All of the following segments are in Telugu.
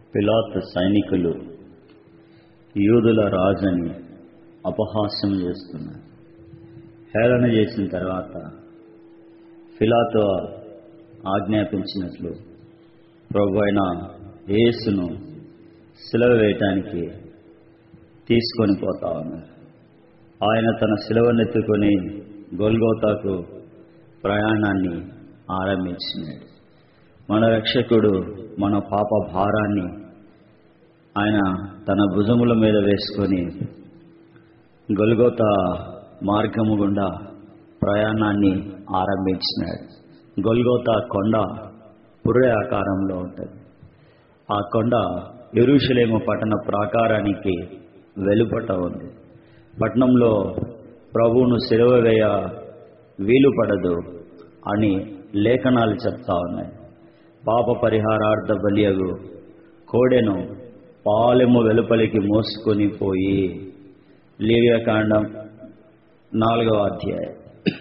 పిలాతు సైనికులు యూదుల రాజని అపహాస్యం చేస్తున్నారు హేళన చేసిన తర్వాత పిలాతు ఆజ్ఞాపించినట్లు ప్రభు అయిన యేసును సిలువ వేయటానికి తీసుకొని పోతా ఉన్నారు ఆయన తన సిలువనెత్తుకొని గొల్గోతాకు ప్రయాణాన్ని ఆరంభించినాడు మన రక్షకుడు మన పాప భారాన్ని ఆయన తన భుజముల మీద వేసుకొని గొల్గోత మార్గము గుండా ప్రయాణాన్ని ఆరంభించినాడు గొల్గోత కొండ పుర్రె ఆకారంలో ఉంటుంది ఆ కొండ ఎరుషలేము పట్టణ ప్రాకారానికి వెలుపట ఉంది పట్నంలో ప్రభువును సెలవు వేయ వీలు పడదు అని లేఖనాలు చెప్తా ఉన్నాయి పాప పరిహారార్థ బలియగు కోడెను పాలెము వెలుపలికి మోసుకొని పోయి లేవ్యాకాండం నాలుగవ అధ్యాయం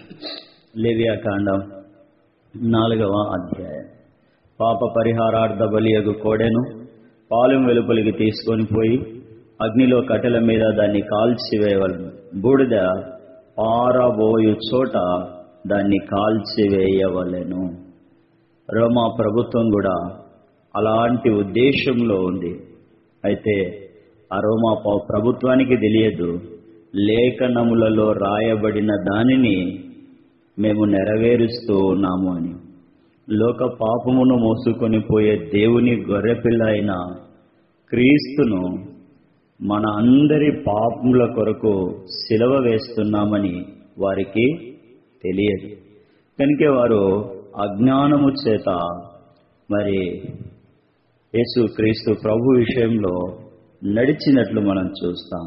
లేవ్యాకాండం నాలుగవ అధ్యాయం పాప పరిహారార్థ బలియగు కోడెను పాలెం వెలుపలికి తీసుకొని పోయి అగ్నిలో కట్టెల మీద దాన్ని కాల్చివేయవలను బూడిద పారబోయు చోట దాన్ని కాల్చివేయవలెను రోమా ప్రభుత్వం కూడా అలాంటి ఉద్దేశంలో ఉంది అయితే ఆ రోమా ప్రభుత్వానికి తెలియదు లేఖనములలో రాయబడిన దానిని మేము నెరవేరుస్తూ ఉన్నాము అని లోక పాపమును మోసుకొని పోయే దేవుని గొర్రెపిల్ల అయిన క్రీస్తును మన అందరి పాపముల కొరకు సిలవ వేస్తున్నామని వారికి తెలియదు కనుక వారు అజ్ఞానము చేత మరి యేసు క్రీస్తు ప్రభు విషయంలో నడిచినట్లు మనం చూస్తాం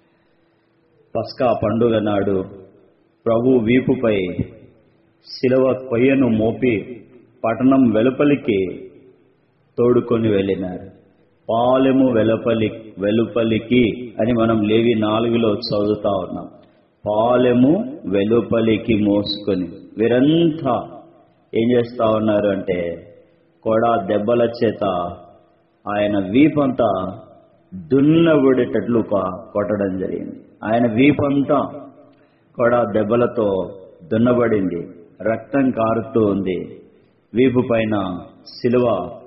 పస్కా పండుగ నాడు ప్రభు వీపుపై శిలవ కొయ్యను మోపి పట్టణం వెలుపలికి తోడుకొని వెళ్ళినారు పాలెము వెలుపలి వెలుపలికి అని మనం లేవి నాలుగులో చదువుతా ఉన్నాం పాలెము వెలుపలికి మోసుకొని వీరంతా ఏం చేస్తా ఉన్నారు అంటే కొడా దెబ్బల చేత ఆయన వీపంతా దున్నబడేటట్లు కొట్టడం జరిగింది ఆయన వీపంతా కొడా దెబ్బలతో దున్నబడింది రక్తం కారుతూ ఉంది వీపు పైన సిలువ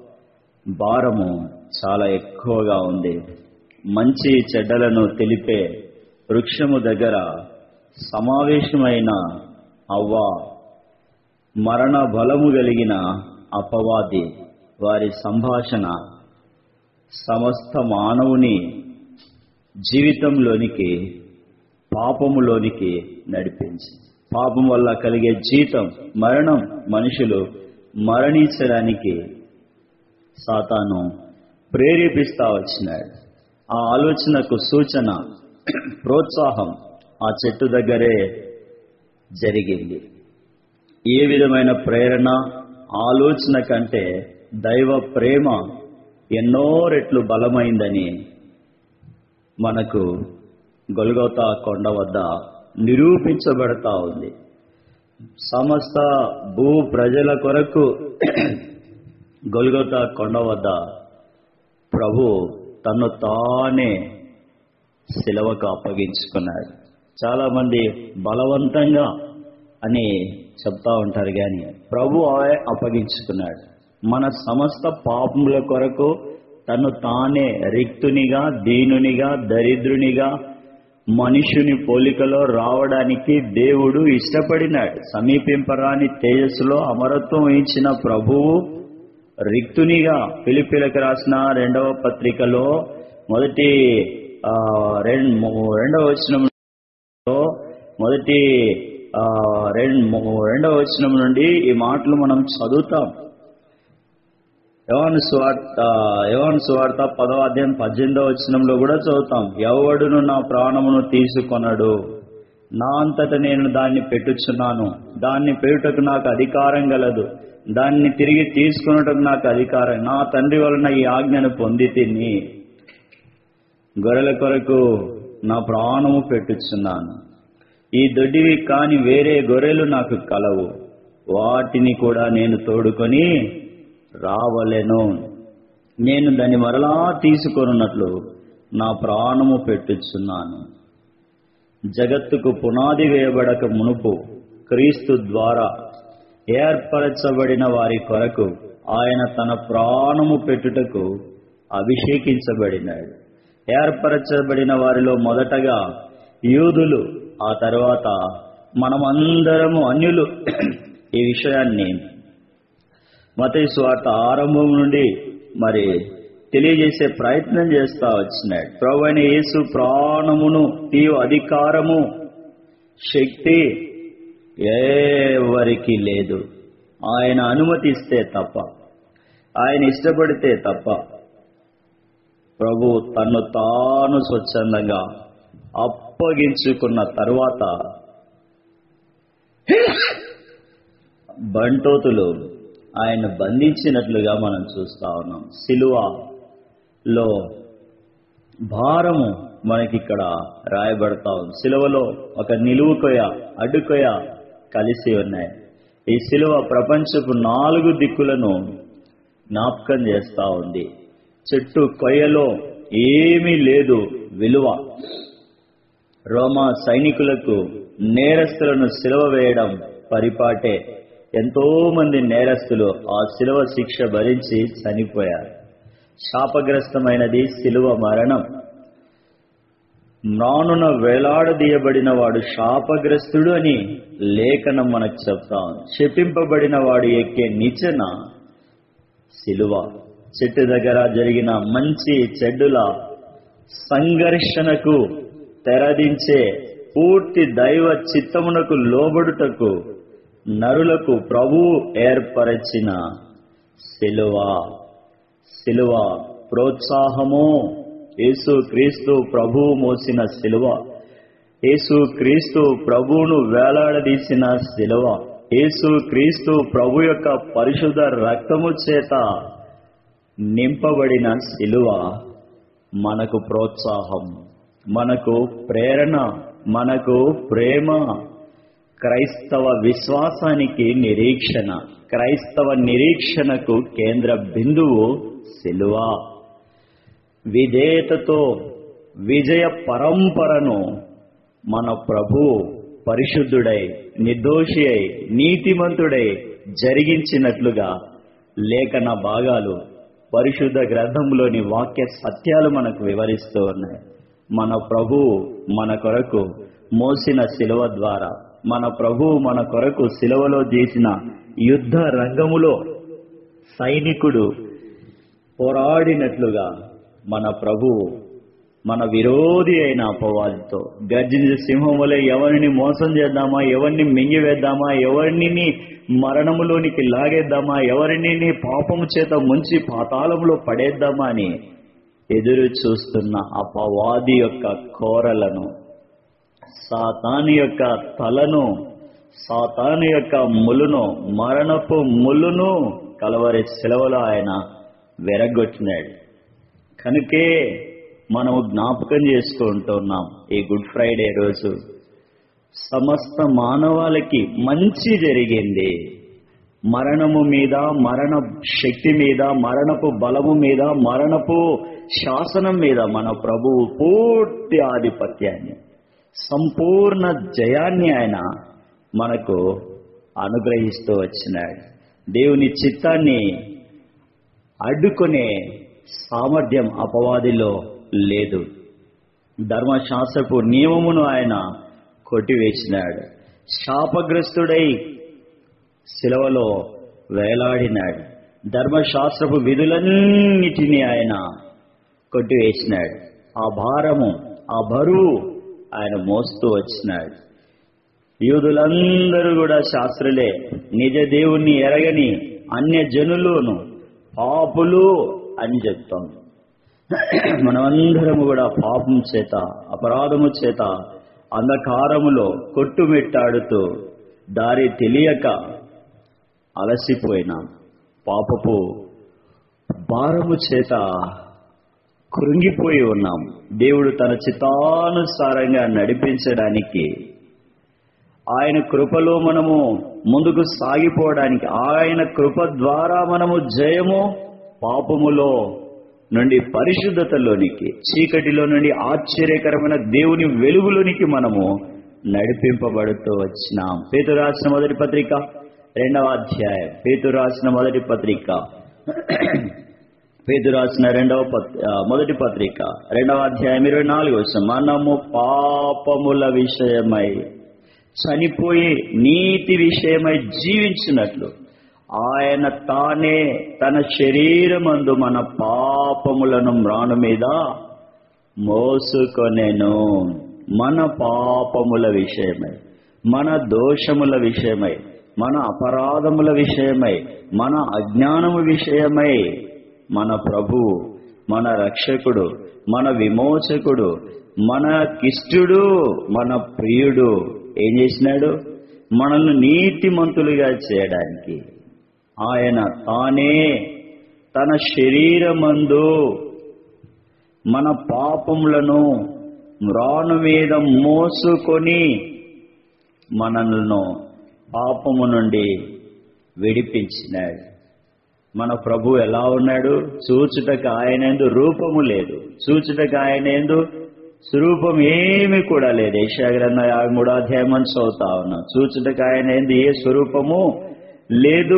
భారము చాలా ఎక్కువగా ఉంది మంచి చెడ్డలను తెలిపే వృక్షము దగ్గర సమావేశమైన అవ్వ మరణ బలము కలిగిన అపవాది వారి సంభాషణ సమస్త మానవుని జీవితంలోనికి పాపములోనికి నడిపించి పాపం వల్ల కలిగే జీతం మరణం మనుషులు మరణించడానికి సాతాను ప్రేరేపిస్తా వచ్చినాడు ఆ ఆలోచనకు సూచన ప్రోత్సాహం ఆ చెట్టు దగ్గరే జరిగింది ఏ విధమైన ప్రేరణ ఆలోచన కంటే దైవ ప్రేమ ఎన్నో రెట్లు బలమైందని మనకు గొల్గోతా కొండ వద్ద నిరూపించబడతా ఉంది సమస్త భూ ప్రజల కొరకు గొల్గోతా కొండ వద్ద ప్రభు తను తానే శిలవకు అప్పగించుకున్నాడు చాలా మంది బలవంతంగా అని చెప్తా ఉంటారు కానీ ప్రభు అప్పగించుకున్నాడు మన సమస్త పాపముల కొరకు తను తానే రిక్తునిగా దీనునిగా దరిద్రునిగా మనుషుని పోలికలో రావడానికి దేవుడు ఇష్టపడినాడు సమీపింపరాని తేజస్సులో అమరత్వం ఇచ్చిన ప్రభువు రిక్తునిగా పిలిపిలకు రాసిన రెండవ పత్రికలో మొదటి రెండవ వచనంలో మొదటి రెండవ వచనం నుండి ఈ మాటలు మనం చదువుతాం యవాన్ సువార్త యవాన్ సువార్త పదవ అధ్యాయం పద్దెనిమిదవ వచనంలో కూడా చదువుతాం ఎవడును నా ప్రాణమును తీసుకొనడు నా అంతట నేను దాన్ని పెట్టుచున్నాను దాన్ని పెట్టుటకు నాకు అధికారం గలదు దాన్ని తిరిగి తీసుకున్నటకు నాకు అధికారం నా తండ్రి వలన ఈ ఆజ్ఞను పొంది తిని గొర్రెల కొరకు నా ప్రాణము పెట్టుచున్నాను ఈ దొడ్డివి కాని వేరే గొర్రెలు నాకు కలవు వాటిని కూడా నేను తోడుకొని రావలెను నేను దాన్ని మరలా తీసుకొనున్నట్లు నా ప్రాణము పెట్టుచున్నాను జగత్తుకు పునాది వేయబడక మునుపు క్రీస్తు ద్వారా ఏర్పరచబడిన వారి కొరకు ఆయన తన ప్రాణము పెట్టుటకు అభిషేకించబడినాడు ఏర్పరచబడిన వారిలో మొదటగా యూదులు ఆ తర్వాత మనమందరము అన్యులు ఈ విషయాన్ని మతయి స్వార్థ ఆరంభం నుండి మరి తెలియజేసే ప్రయత్నం చేస్తా వచ్చినాడు ప్రభు అయిన యేసు ప్రాణమును తీయు అధికారము శక్తి ఎవరికి లేదు ఆయన అనుమతిస్తే తప్ప ఆయన ఇష్టపడితే తప్ప ప్రభు తన్ను తాను స్వచ్ఛందంగా అప్పగించుకున్న తరువాత బంటోతులు ఆయన బంధించినట్లుగా మనం చూస్తా ఉన్నాం సిలువలో భారము మనకిక్కడ రాయబడతా ఉంది సిలువలో ఒక నిలువు కొయ అడ్డుకొయ కలిసి ఉన్నాయి ఈ సిలువ ప్రపంచపు నాలుగు దిక్కులను జ్ఞాపకం చేస్తా ఉంది చెట్టు కొయ్యలో ఏమీ లేదు విలువ రోమా సైనికులకు నేరస్తులను సిలువ వేయడం పరిపాటే ఎంతో మంది నేరస్తులు ఆ శిలువ శిక్ష భరించి చనిపోయారు శాపగ్రస్తమైనది శిలువ మరణం మ్రానున వేలాడదీయబడిన వాడు శాపగ్రస్తుడు అని లేఖనం మనకు చెప్తా ఉంది శపింపబడిన వాడు ఎక్కే నిచ్చెన శిలువ చెట్టు దగ్గర జరిగిన మంచి చెడ్డుల సంఘర్షణకు తెరదించే పూర్తి దైవ చిత్తమునకు లోబడుటకు నరులకు ప్రభు ఏర్పరచిన శిలువ శిలువ ప్రోత్సాహము యేసు క్రీస్తు ప్రభువు మోసిన శిలువ యేసు క్రీస్తు ప్రభువును వేలాడదీసిన శిలువ యేసు క్రీస్తు ప్రభు యొక్క పరిశుద్ధ రక్తము చేత నింపబడిన శిలువ మనకు ప్రోత్సాహం మనకు ప్రేరణ మనకు ప్రేమ క్రైస్తవ విశ్వాసానికి నిరీక్షణ క్రైస్తవ నిరీక్షణకు కేంద్ర బిందువు శిలువ విధేయతతో విజయ పరంపరను మన ప్రభు పరిశుద్ధుడై నిర్దోషి అయి నీతిమంతుడై జరిగించినట్లుగా లేఖన భాగాలు పరిశుద్ధ గ్రంథంలోని వాక్య సత్యాలు మనకు వివరిస్తూ ఉన్నాయి మన ప్రభు మన కొరకు మోసిన శిలువ ద్వారా మన ప్రభు మన కొరకు శిలువలో చేసిన యుద్ధ రంగములో సైనికుడు పోరాడినట్లుగా మన ప్రభు మన విరోధి అయిన అపవాదితో గర్జించే సింహం వలె ఎవరిని మోసం చేద్దామా ఎవరిని మింగివేద్దామా ఎవరిని మరణములోనికి లాగేద్దామా ఎవరిని పాపము చేత ముంచి పాతాళంలో పడేద్దామా అని ఎదురు చూస్తున్న అపవాది యొక్క కోరలను సాతాను యొక్క తలను సాతాను యొక్క ములును మరణపు ములును కలవరి సెలవులో ఆయన వెరగొట్టినాడు కనుకే మనము జ్ఞాపకం చేసుకుంటున్నాం ఈ గుడ్ ఫ్రైడే రోజు సమస్త మానవాళికి మంచి జరిగింది మరణము మీద మరణ శక్తి మీద మరణపు బలము మీద మరణపు శాసనం మీద మన ప్రభువు పూర్తి ఆధిపత్యాన్ని సంపూర్ణ జయాన్ని ఆయన మనకు అనుగ్రహిస్తూ వచ్చినాడు దేవుని చిత్తాన్ని అడ్డుకునే సామర్థ్యం అపవాదిలో లేదు ధర్మశాస్త్రపు నియమమును ఆయన కొట్టివేసినాడు శాపగ్రస్తుడై శిలవలో వేలాడినాడు ధర్మశాస్త్రపు విధులన్నిటినీ ఆయన కొట్టివేసినాడు ఆ భారము ఆ బరువు ఆయన మోస్తూ వచ్చినాడు యూదులందరూ కూడా శాస్త్రులే నిజ దేవుణ్ణి ఎరగని అన్య జనులును పాపులు అని చెప్తాం మనమందరము కూడా పాపం చేత అపరాధము చేత అంధకారములో కొట్టుమిట్టాడుతూ దారి తెలియక అలసిపోయినాం పాపపు భారము చేత కృంగిపోయి ఉన్నాం దేవుడు తన చిత్తానుసారంగా నడిపించడానికి ఆయన కృపలో మనము ముందుకు సాగిపోవడానికి ఆయన కృప ద్వారా మనము జయము పాపములో నుండి పరిశుద్ధతలోనికి చీకటిలో నుండి ఆశ్చర్యకరమైన దేవుని వెలుగులోనికి మనము నడిపింపబడుతూ వచ్చినాం పేతు రాసిన మొదటి పత్రిక రెండవ అధ్యాయం పేతు రాసిన మొదటి పత్రిక పేతు రాసిన రెండవ పత్- ఆ, మొదటి పత్రిక రెండవ అధ్యాయం ఇరవై నాలుగు వచ్చిన మనము పాపముల విషయమై చనిపోయి నీతి విషయమై జీవించినట్లు ఆయన తానే తన శరీరమందు మన పాపములను మ్రాను మీద మోసుకొనెను మన పాపముల విషయమై మన దోషముల విషయమై మన అపరాధముల విషయమై మన అజ్ఞానము విషయమై మన ప్రభువు మన రక్షకుడు మన విమోచకుడు మన కిష్టుడు మన ప్రియుడు ఏం చేసినాడు మనల్ని నీతిమంతులుగా చేయడానికి ఆయన తానే తన శరీరమందు మన పాపములను మ్రాను మీద మోసుకొని మనలను పాపము నుండి విడిపించినాడు మన ప్రభు ఎలా ఉన్నాడు చూచుటకు ఆయనందు రూపము లేదు చూచుటకు ఆయనందు స్వరూపం ఏమి కూడా లేదు యశాగ్రంథ యాభై మూడో అధ్యాయం అని చదువుతా ఉన్నాం చూచుటకు ఆయన ఏంది ఏ స్వరూపము లేదు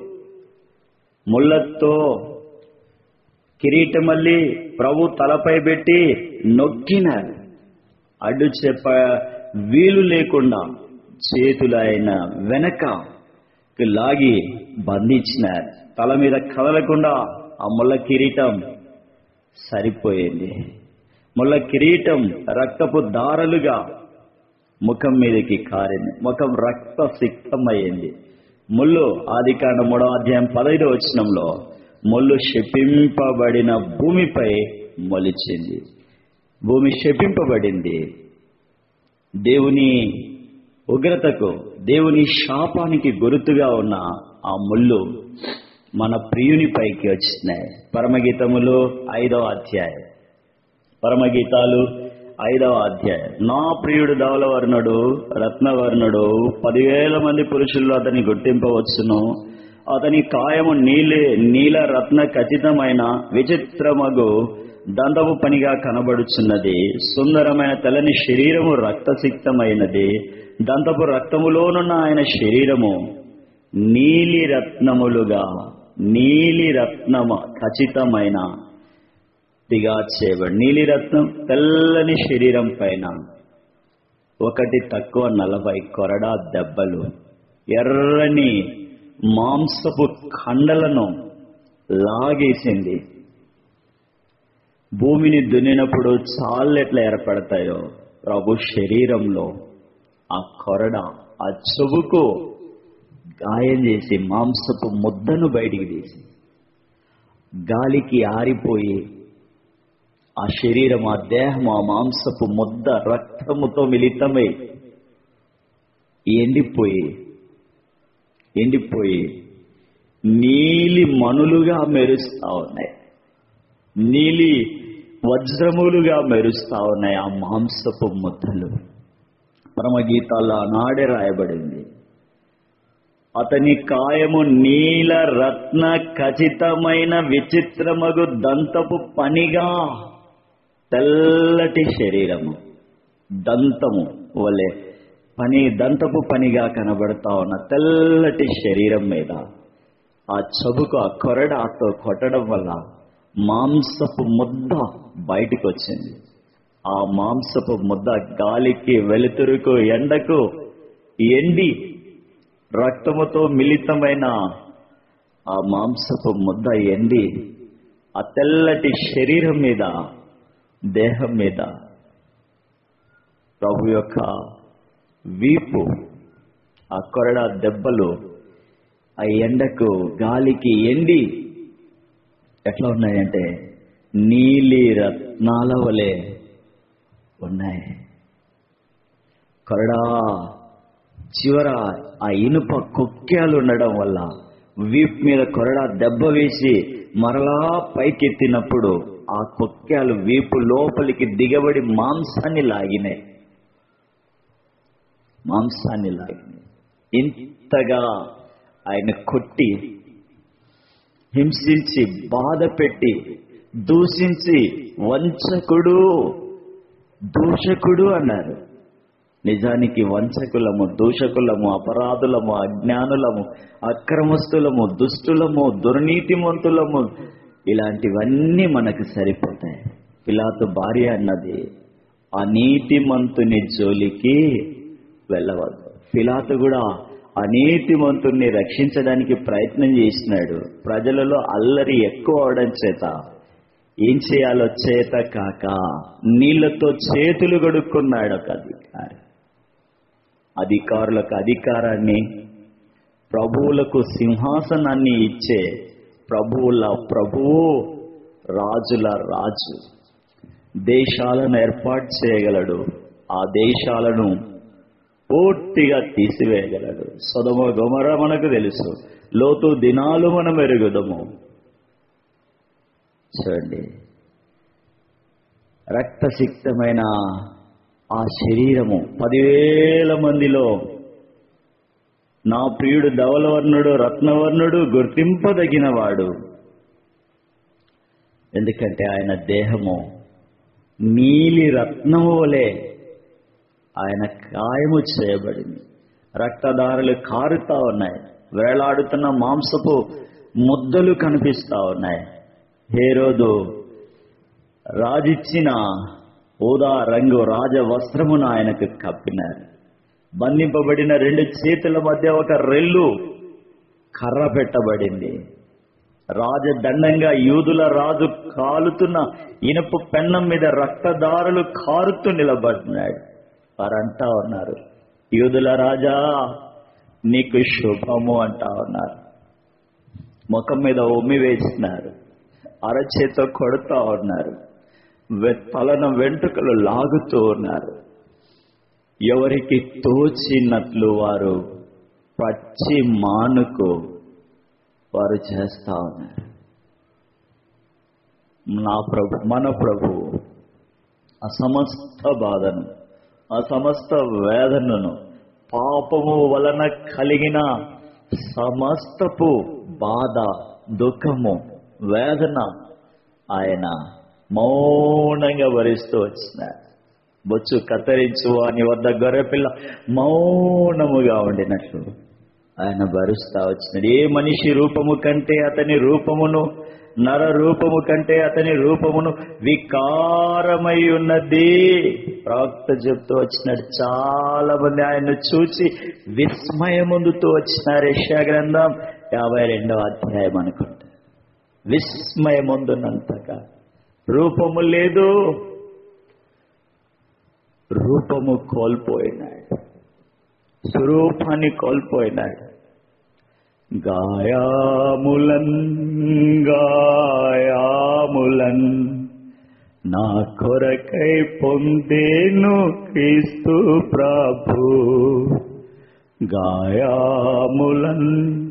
ముళ్ళతో కిరీటమల్లి ప్రభు తలపై పెట్టి నొక్కినారు అడ్డు చెప్ప వీలు లేకుండా చేతులు ఆయన వెనక లాగి బంధించినారు తల మీద కదలకుండా ఆ ముళ్ళ కిరీటం సరిపోయింది ముళ్ళ కిరీటం రక్తపు దారలుగా ముఖం మీదకి కారింది ముఖం రక్త సిక్తమయ్యింది ముళ్ళు ఆది కాండ మూడవ అధ్యాయం పదైదో వచనంలో ముళ్ళు శపింపబడిన భూమిపై మొలిచింది భూమి శపింపబడింది దేవుని ఉగ్రతకు దేవుని శాపానికి గుర్తుగా ఉన్న ఆ ముళ్ళు మన ప్రియుని పైకి వచ్చినాయి పరమగీతములు ఐదవ అధ్యాయం పరమగీతాలు ఐదవ అధ్యాయం నా ప్రియుడు ధవలవర్ణుడు రత్నవర్ణుడు పదివేల మంది పురుషుల్లో అతని గుర్తింపవచ్చును అతని కాయము నీలి నీల రత్న ఖచ్చితమైన విచిత్రమగు దండపు పనిగా కనబడుచున్నది సుందరమైన తెల్లని శరీరము రక్తసిక్తమైనది దంతపు రక్తములోనున్న ఆయన శరీరము నీలి రత్నములుగా నీలి రత్నము ఖచ్చితమైన దిగా చేయబడి నీలిరత్నం తెల్లని శరీరం పైన ఒకటి తక్కువ నలభై కొరడా దెబ్బలు ఎర్రని మాంసపు కండలను లాగేసింది భూమిని దున్నినప్పుడు చాళ్ళు ఎట్లా ఏర్పడతాయో ప్రభు శరీరంలో ఆ కొరడ ఆ చెవుకు గాయం చేసి మాంసపు ముద్దను బయటికి తీసి గాలికి ఆరిపోయి ఆ శరీరం ఆ దేహం ఆ మాంసపు ముద్ద రక్తముతో మిళితమై ఎండిపోయి ఎండిపోయి నీలి మనులుగా మెరుస్తా ఉన్నాయి నీలి వజ్రములుగా మెరుస్తా ఉన్నాయి ఆ మాంసపు ముద్దలు పరమగీతాల్లో ఆనాడే రాయబడింది అతని కాయము నీల రత్న ఖచ్చితమైన విచిత్రమగు దంతపు పనిగా తెల్లటి శరీరము దంతము వలె పని దంతపు పనిగా కనబడతా ఉన్న తెల్లటి శరీరం మీద ఆ చబుకు ఆ కొరడాతో కొట్టడం వల్ల మాంసపు ముద్ద బయటికి వచ్చింది ఆ మాంసపు ముద్ద గాలికి వెలుతురుకు ఎండకు ఎండి రక్తముతో మిళితమైన ఆ మాంసపు ముద్ద ఎండి ఆ తెల్లటి శరీరం మీద దేహం మీద ప్రభు యొక్క వీపు ఆ కొరడ దెబ్బలు ఆ ఎండకు గాలికి ఎండి ఎట్లా ఉన్నాయంటే నీలి రత్నాల వలె ఉన్నాయి కొరడా చివర ఆ ఇనుప కుక్క్యాలు ఉండడం వల్ల వీప్ మీద కొరడా దెబ్బ వేసి మరలా పైకెత్తినప్పుడు ఆ కుక్క్యాలు వీపు లోపలికి దిగబడి మాంసాన్ని లాగినాయి మాంసాన్ని లాగినాయి ఇంతగా ఆయన కొట్టి హింసించి బాధ పెట్టి దూషించి వంచకుడు దూషకుడు అన్నారు నిజానికి వంచకులము దూషకులము అపరాధులము అజ్ఞానులము అక్రమస్తులము దుష్టులము దుర్నీతిమంతులము ఇలాంటివన్నీ మనకు సరిపోతాయి పిలాతు భార్య అన్నది ఆ నీతిమంతుని జోలికి వెళ్ళవద్దు పిలాతు కూడా ఆ నీతిమంతుణ్ణి రక్షించడానికి ప్రయత్నం చేసినాడు ప్రజలలో అల్లరి ఎక్కువ అవడం చేత ఏం చేయాలో చేత కాక నీళ్లతో చేతులు గడుక్కున్నాడు ఒక అధికారి అధికారులకు అధికారాన్ని ప్రభువులకు సింహాసనాన్ని ఇచ్చే ప్రభువుల ప్రభువు రాజుల రాజు దేశాలను ఏర్పాటు చేయగలడు ఆ దేశాలను పూర్తిగా తీసివేయగలడు సొదమ గొమర మనకు తెలుసు లోతు దినాలు మనం ఎరుగుదము చూడండి రక్తసిక్తమైన ఆ శరీరము పదివేల మందిలో నా ప్రియుడు ధవలవర్ణుడు రత్నవర్ణుడు గుర్తింపదగినవాడు ఎందుకంటే ఆయన దేహము నీలి రత్నము వలె ఆయన కాయము చేయబడింది రక్తదారులు కారుతా ఉన్నాయి వేలాడుతున్న మాంసపు ముద్దలు కనిపిస్తా ఉన్నాయి హేరోదు రాజిచ్చిన ఊదా రంగు రాజ వస్త్రమును ఆయనకు కప్పినారు బంధింపబడిన రెండు చేతుల మధ్య ఒక రెల్లు కర్ర పెట్టబడింది రాజదండంగా యూదుల రాజు కాలుతున్న ఇనుప పెన్నం మీద రక్తదారులు కారుతూ నిలబడినాడు వారంటా ఉన్నారు యూదుల రాజా నీకు శుభము అంటా ఉన్నారు ముఖం మీద ఉమ్మి వేసినారు అరచేతో కొడుతూ ఉన్నారు వె- తలన వెంట్రుకలు లాగుతూ ఉన్నారు ఎవరికి తోచినట్లు వారు పచ్చి మానుకు వారు చేస్తా ఉన్నారు నా ప్రభు మన ప్రభు ఆ సమస్త బాధను ఆ సమస్త వేదనను పాపము వలన కలిగిన సమస్తపు బాధ దుఃఖము వేదన ఆయన మౌనంగా భరిస్తూ వచ్చినారు బొచ్చు కత్తిరించు అని వద్ద గొర్రెపిల్ల మౌనముగా ఉండినట్లు ఆయన భరుస్తా వచ్చినాడు ఏ మనిషి రూపము కంటే అతని రూపమును నర రూపము కంటే అతని రూపమును వికారమై ఉన్నది ప్రవక్త చెప్తూ వచ్చినాడు చాలా మంది ఆయన్ను చూచి విస్మయముందుతూ వచ్చినారు యెషయా గ్రంథం యాభై రెండవ అధ్యాయం అనుకుంటా విస్మయముందున్నంతగా రూపము లేదు రూపము కోల్పోయినాడు స్వరూపాన్ని కోల్పోయినాడు గాయాములన్ గాయాములన్ నా కొరకై పొందేను క్రీస్తు ప్రభు గాయాములన్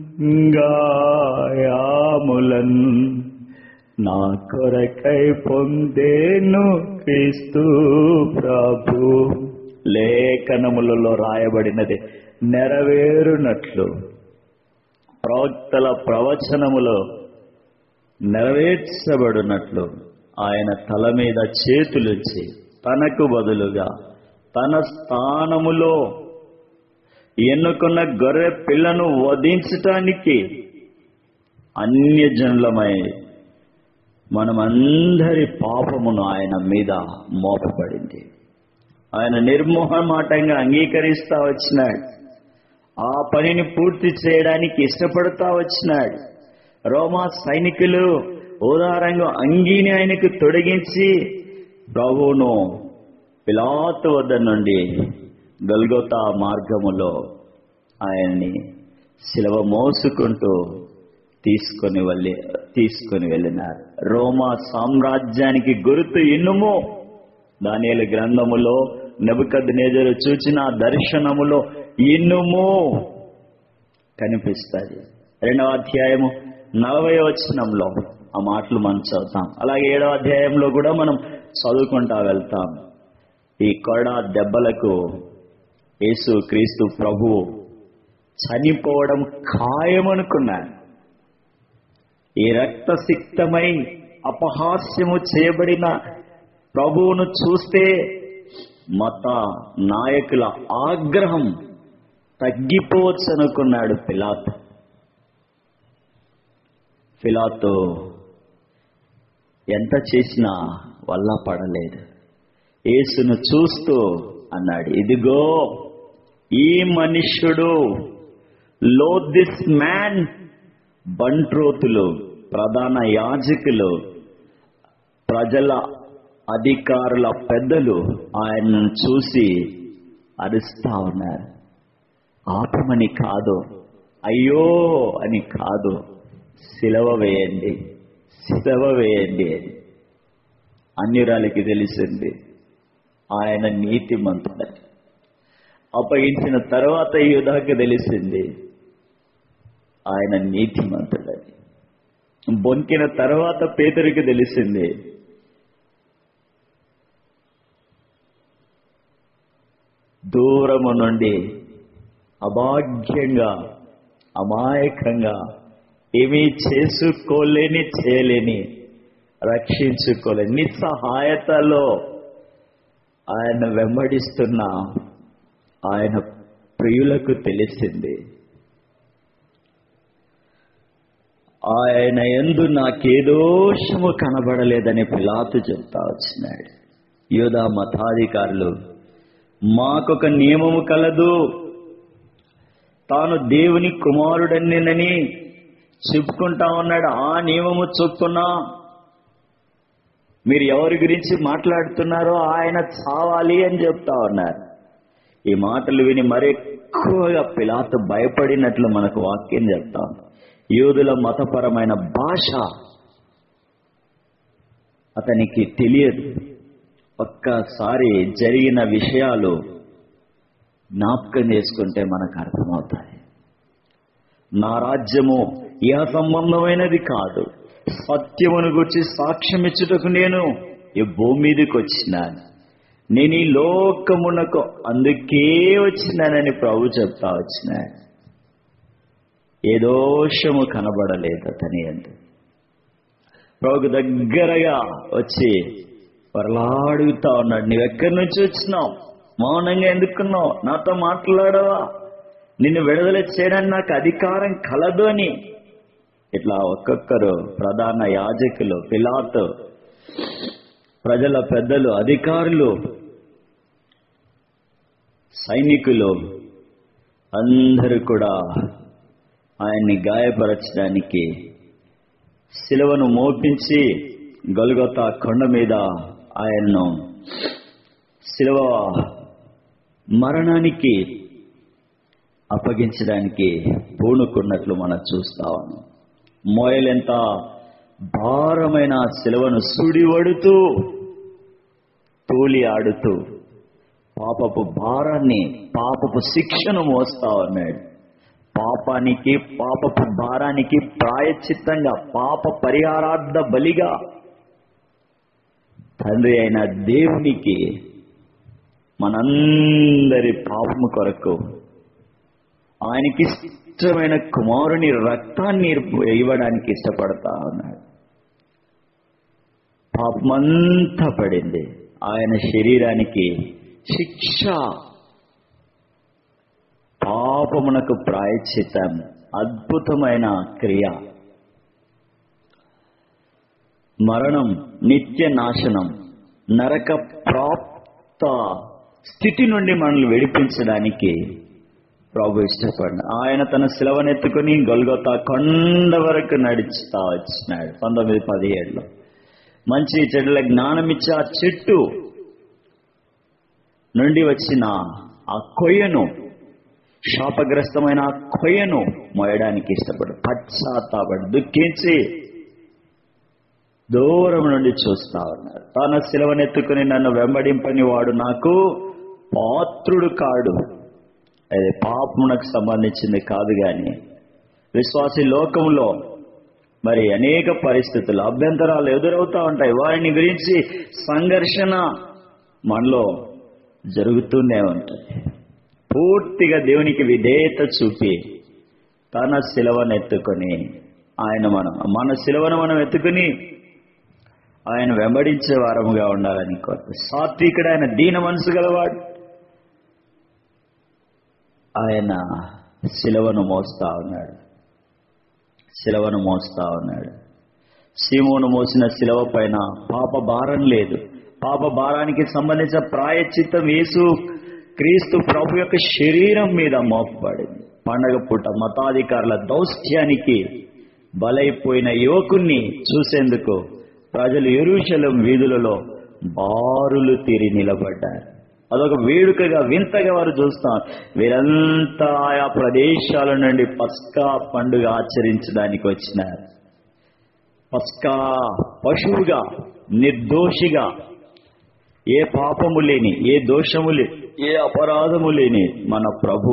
గాయాములన్ నా కొరకై పొందేను క్రీస్తు ప్రభు లేఖనములలో రాయబడినది నెరవేరునట్లు ప్రవక్తల ప్రవచనములో నెరవేర్చబడినట్లు ఆయన తల మీద చేతులుంచి తనకు బదులుగా తన స్థానములో ఎన్నుకున్న గొర్రె పిల్లను వధించటానికి అన్యజనులమై మనమందరి పాపమును ఆయన మీద మోపబడింది ఆయన నిర్మోహమాటంగా అంగీకరిస్తా వచ్చినాడు ఆ పనిని పూర్తి చేయడానికి ఇష్టపడుతా వచ్చినాడు రోమా సైనికులు ఉదారంగా అంగీని ఆయనకు తొడిగించి ప్రభువును పిలాతు వద్ద నుండి గల్గొతా మార్గములో ఆయన్ని శిలవ మోసుకుంటూ తీసుకొని వెళ్ళి తీసుకొని వెళ్ళినారు రోమా సామ్రాజ్యానికి గుర్తు ఇన్నుము దానియలు గ్రంథములో నెబుకద్ నేజరు చూచిన ఆ దర్శనములో ఇన్నుము కనిపిస్తుంది రెండవ అధ్యాయము నలభై వచనంలో ఆ మాటలు మనం చదువుతాం అలాగే ఏడవ అధ్యాయంలో కూడా మనం చదువుకుంటా వెళ్తాం ఈ కొరడా దెబ్బలకు యేసు క్రీస్తు ప్రభువు చనిపోవడం ఖాయమనుకున్నాడు ఈ రక్తసిక్తమై అపహాస్యము చేయబడిన ప్రభువును చూస్తే మత నాయకుల ఆగ్రహం తగ్గిపోవచ్చు అనుకున్నాడు పిలాత్ పిలాతో ఎంత చేసినా వల్ల పడలేదు యేసును చూస్తూ అన్నాడు ఇదిగో ఈ మనుష్యుడు లో దిస్ మ్యాన్ బంట్రోతులు ప్రధాన యాజకులు ప్రజల అధికారుల పెద్దలు ఆయనను చూసి అరుస్తా ఉన్నారు ఆపమని కాదు అయ్యో అని కాదు సిలవ వేయండి సిలవ వేయండి అని అన్యురాలకి తెలిసింది ఆయన నీతిమంతుడని అప్పగించిన తర్వాత యూదాకి తెలిసింది ఆయన నీతిమంతుడని బొంకిన తర్వాత పేదరికి తెలిసింది దూరము నుండి అభాగ్యంగా అమాయకంగా ఏమీ చేసుకోలేని చేయలేని రక్షించుకోలేని నిస్సహాయతలో ఆయన వెంబడిస్తున్న ఆయన ప్రియులకు తెలిసింది ఆయన ఎందు నాకే దోషము కనబడలేదని పిలాతు చెప్తా వచ్చినాడు యోధా మతాధికారులు మాకొక నియమము కలదు తాను దేవుని కుమారుడన్నినని చెప్పుకుంటా ఉన్నాడు ఆ నియమము చొప్పున మీరు ఎవరి గురించి మాట్లాడుతున్నారో ఆయన చావాలి అని చెప్తా ఉన్నారు ఈ మాటలు విని మరెక్కువగా పిలాతు భయపడినట్లు మనకు వాక్యం చెప్తాం యూదుల మతపరమైన భాష అతనికి తెలియదు ఒక్కసారి జరిగిన విషయాలు జ్ఞాపకం చేసుకుంటే మనకు అర్థమవుతాయి నా రాజ్యము ఇహ సంబంధమైనది కాదు సత్యమును గురించి సాక్ష్యం ఇచ్చుటకు నేను ఈ భూమి మీదకి వచ్చినాను నేను ఈ లోకమునకు అందుకే వచ్చినానని ప్రభు చెప్తా వచ్చినాడు ఏ దోషము కనబడలేదు అతని అందు ప్రభుకు దగ్గరగా వచ్చి పరలాడుగుతా ఉన్నాడు నువ్వెక్కడి నుంచి వచ్చినావు మౌనంగా ఎందుకున్నావు నాతో మాట్లాడవా నిన్ను విడుదల చేయడానికి నాకు అధికారం కలదు అని ఇట్లా ఒక్కొక్కరు ప్రధాన యాజకులు పిలాతు ప్రజల పెద్దలు అధికారులు సైనికులు అందరూ కూడా ఆయన్ని గాయపరచడానికి శిలువను మోపించి గొలగొత కొండ మీద ఆయన్ను శిలువ మరణానికి అప్పగించడానికి పూనుకున్నట్లు మనం చూస్తా ఉన్నాం మోయలెంత భారమైన శిలువను సుడివడుతూ తూలి ఆడుతూ పాపపు భారాన్ని పాపపు శిక్షను మోస్తా ఉన్నాడు పాపానికి పాపపు భారానికి ప్రాయచిత్తంగా పాప పరిహారార్థ బలిగా తండ్రి అయిన దేవునికి మనందరి పాపము కొరకు ఆయనకి ఇష్టమైన కుమారుని రక్తాన్ని ఇవ్వడానికి ఇష్టపడతా ఉన్నాడు పాపమంతా పడింది ఆయన శరీరానికి శిక్ష పాపమునకు ప్రాయచితం అద్భుతమైన క్రియ మరణం నిత్య నాశనం నరక ప్రాప్త స్థితి నుండి మనల్ని విడిపించడానికి ప్రభు ఇష్టపడిన ఆయన తన శిలవనెత్తుకుని గొల్గొత కొండ వరకు నడుచుతా వచ్చినాడు పంతొమ్మిది పదిహేడులో మంచి చెడుల జ్ఞానం ఇచ్చే ఆ చెట్టు నుండి వచ్చిన ఆ కొయ్యను శాపగ్రస్తమైన ఆ కొయ్యను మోయడానికి ఇష్టపడు పశ్చాత్తాపడి దుఃఖించి దూరం నుండి చూస్తా ఉన్నారు తన శిలవనెత్తుకుని నన్ను వెంబడింపని వాడు నాకు పాత్రుడు కాడు అది పాపమునకు సంబంధించింది కాదు గాని విశ్వాసి లోకంలో మరి అనేక పరిస్థితులు అభ్యంతరాలు ఎదురవుతా ఉంటాయి వారిని గురించి సంఘర్షణ మనలో జరుగుతూనే ఉంటుంది పూర్తిగా దేవునికి విధేయత చూపి తన శిలవను ఎత్తుకొని ఆయన మనం మన శిలవను మనం ఎత్తుకుని ఆయన వెంబడించే వారముగా ఉండాలని కోరు సాత్వికుడు ఆయన దీన మనసు గలవాడు ఆయన శిలవను మోస్తా ఉన్నాడు శిలవను మోస్తా ఉన్నాడు సీమోను మోసిన శిలవ పైన పాప భారం లేదు పాప భారానికి సంబంధించిన ప్రాయచిత్తం యేసు క్రీస్తు ప్రభు యొక్క శరీరం మీద మోపబడింది పండగ పూట మతాధికారుల దౌష్ట్యానికి బలైపోయిన యువకుణ్ణి చూసేందుకు ప్రజలు ఎరుశలం వీధులలో బారులు తీరి నిలబడ్డారు అదొక వేడుకగా వింతగా వారు చూస్తాం వీరంతా ఆయా ప్రదేశాల నుండి పస్కా పండుగ ఆచరించడానికి వచ్చినారు పస్కా పశువుగా నిర్దోషిగా ఏ పాపము లేని ఏ దోషము లేని ఏ అపరాధము లేని మన ప్రభు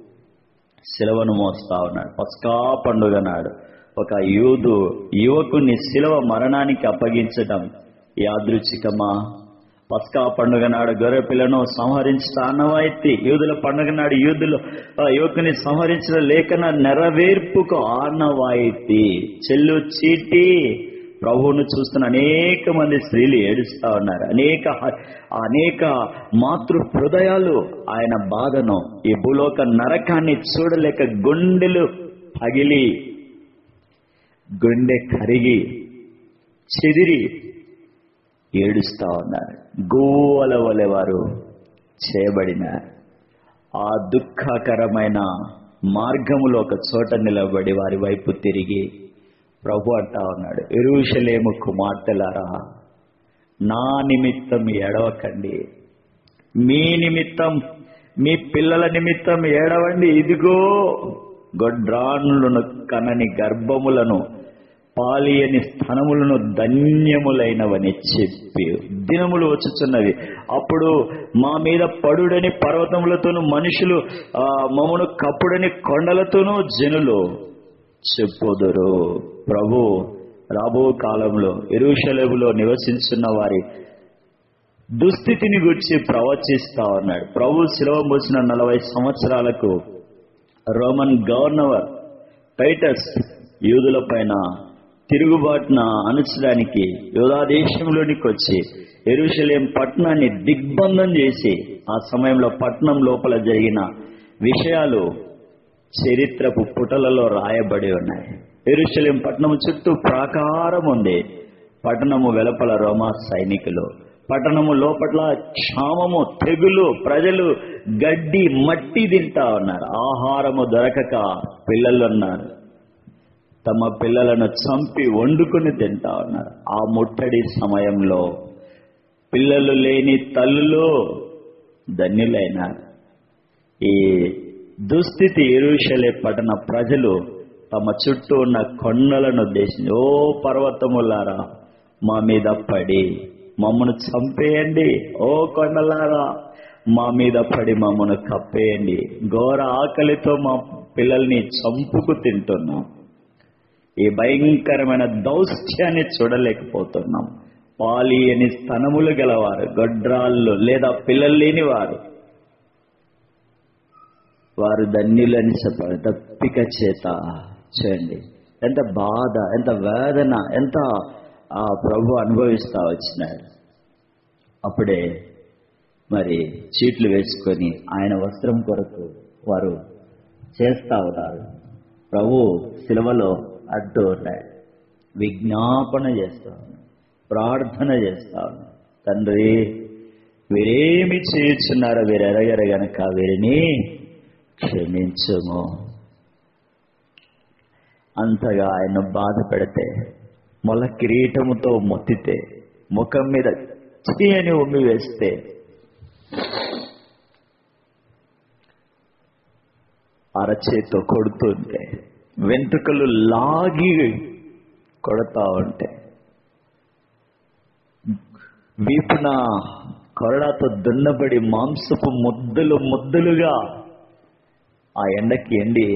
శిలవను మోస్తా ఉన్నాడు పస్కా పండుగ నాడు ఒక యూదు యువకుని శిలవ మరణానికి అప్పగించడం యాదృచ్ఛికమా పస్కా పండుగ నాడు గొర్రె పిల్లను సంహరించడం ఆనవాయితీ యూదుల పండుగ నాడు యూదులు ఆ యువకుని సంహరించడం లేఖన నెరవేర్పుకు ఆనవాయితీ చెల్లు చీటి ప్రభువును చూస్తున్న అనేక మంది స్త్రీలు ఏడుస్తా ఉన్నారు అనేక హ- అనేక మాతృ హృదయాలు ఆయన బాధను ఈ భూలోక నరకాన్ని చూడలేక గుండెలు పగిలి గుండె కరిగి చెదిరి ఏడుస్తా ఉన్నారు గోవల వలె వారు చేయబడినారు ఆ దుఃఖకరమైన మార్గములో ఒక చోట నిలబడి వారి వైపు తిరిగి ప్రభు అంటా ఉన్నాడు ఎరుషలేము కుమార్తెలారా నా నిమిత్తం ఏడవకండి మీ నిమిత్తం మీ పిల్లల నిమిత్తం ఏడవండి ఇదిగో గొడ్రాణులను కనని గర్భములను పాలియని స్థనములను ధన్యములైనవని చెప్పి దినములు వచ్చుచున్నవి అప్పుడు మా మీద పడుడని పర్వతములతోనూ మనుషులు ఆ, మమ్మను కప్పుడని కొండలతోనూ జనులు చెప్పుదురు ప్రభు రాబో కాలంలో ఎరుషలేములో నివసించున్న వారి దుస్థితిని గురించి ప్రవచిస్తా ఉన్నాడు ప్రభు శిలవ మోసిన నలభై సంవత్సరాలకు రోమన్ గవర్నర్ టైటస్ యూదుల పైన తిరుగుబాటున అణచడానికి యోధా దేశంలోనికి వచ్చి ఎరుషలేం పట్టణాన్ని దిగ్బంధం చేసి ఆ సమయంలో పట్టణం లోపల జరిగిన విషయాలు చరిత్రపు పుటలలో రాయబడి ఉన్నాయి ఎరుషలేం పట్టణం చుట్టూ ప్రాకారం ఉంది పట్టణము వెలుపల రోమా సైనికులు పట్టణము లోపల క్షామము తెగులు ప్రజలు గడ్డి మట్టి తింటా ఉన్నారు ఆహారము దొరకక పిల్లలు ఉన్నారు తమ పిల్లలను చంపి వండుకుని తింటా ఉన్నారు ఆ ముట్టడి సమయంలో పిల్లలు లేని తల్లులు ధన్యులైనారు ఈ దుస్థితి ఎరుషలే పట్టణ ప్రజలు తమ చుట్టూ ఉన్న కొండలను ఉద్దేశించి ఓ పర్వతములారా మా మీద పడి మమ్మను చంపేయండి ఓ కొండలారా మా మీద పడి మమ్మను కప్పేయండి ఘోర ఆకలితో మా పిల్లల్ని చంపుకు తింటున్నాం ఈ భయంకరమైన దౌత్యాన్ని చూడలేకపోతున్నాం పాలి అని స్తనములు గలవారు గొడ్రాళ్ళు లేదా పిల్లలు లేని వారు వారు ధన్యులని చెప్పారు దప్పిక చేత చేయండి ఎంత బాధ ఎంత వేదన ఎంత ఆ ప్రభు అనుభవిస్తా వచ్చినాడు అప్పుడే మరి చీట్లు వేసుకొని ఆయన వస్త్రం కొరకు వారు చేస్తా ఉన్నారు ప్రభు సిలువలో అడ్డు ఉన్నాయి విజ్ఞాపన చేస్తా ఉన్నాడు ప్రార్థన చేస్తా ఉన్నాడు తండ్రి వీరేమి చేయుచున్నారో వీరు ఎరగరు గనక వీరిని క్షమించుము అంతగా ఆయన బాధ పెడితే మొల కిరీటముతో మొత్తితే ముఖం మీద చీ అని ఉమ్మి వేస్తే అరచేతో కొడుతుంటే వెంట్రుకలు లాగి కొడతా ఉంటే వీపున కొరడాతో దున్నబడి మాంసపు ముద్దలు ముద్దలుగా ఆ ఎండకి ఎండి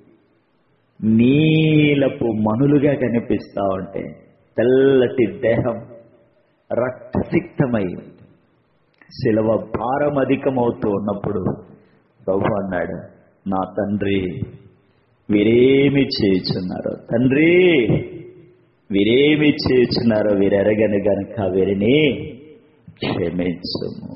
నీలపు మనులుగా కనిపిస్తా ఉంటే తెల్లటి దేహం రక్తసిక్తమై శిలవ భారం అధికమవుతూ ఉన్నప్పుడు ప్రభు అన్నాడు నా తండ్రి వీరేమి చేయుచున్నారు తండ్రి వీరేమి చేస్తున్నారో వీరెరగని గనక వీరిని క్షమించుము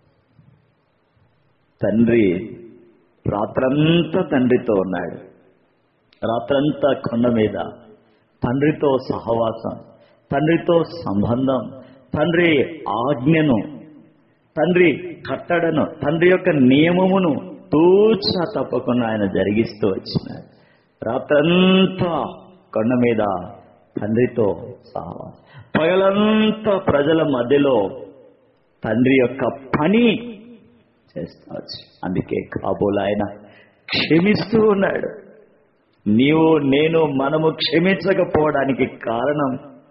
తండ్రి రాత్రంతా తండ్రితో ఉన్నాడు రాత్రంతా కొండ మీద తండ్రితో సహవాసం తండ్రితో సంబంధం తండ్రి ఆజ్ఞను తండ్రి కట్టడను తండ్రి యొక్క నియమమును తూచా తప్పకుండా ఆయన జరిగిస్తూ వచ్చినాడు రాత్రంతా కొండ మీద తండ్రితో సహవాసం పగలంతా ప్రజల మధ్యలో తండ్రి యొక్క పని చేస్తా వచ్చి అందుకే కాబోలు ఆయన క్షమిస్తూ ఉన్నాడు నీవు నేను మనము క్షమించకపోవడానికి కారణం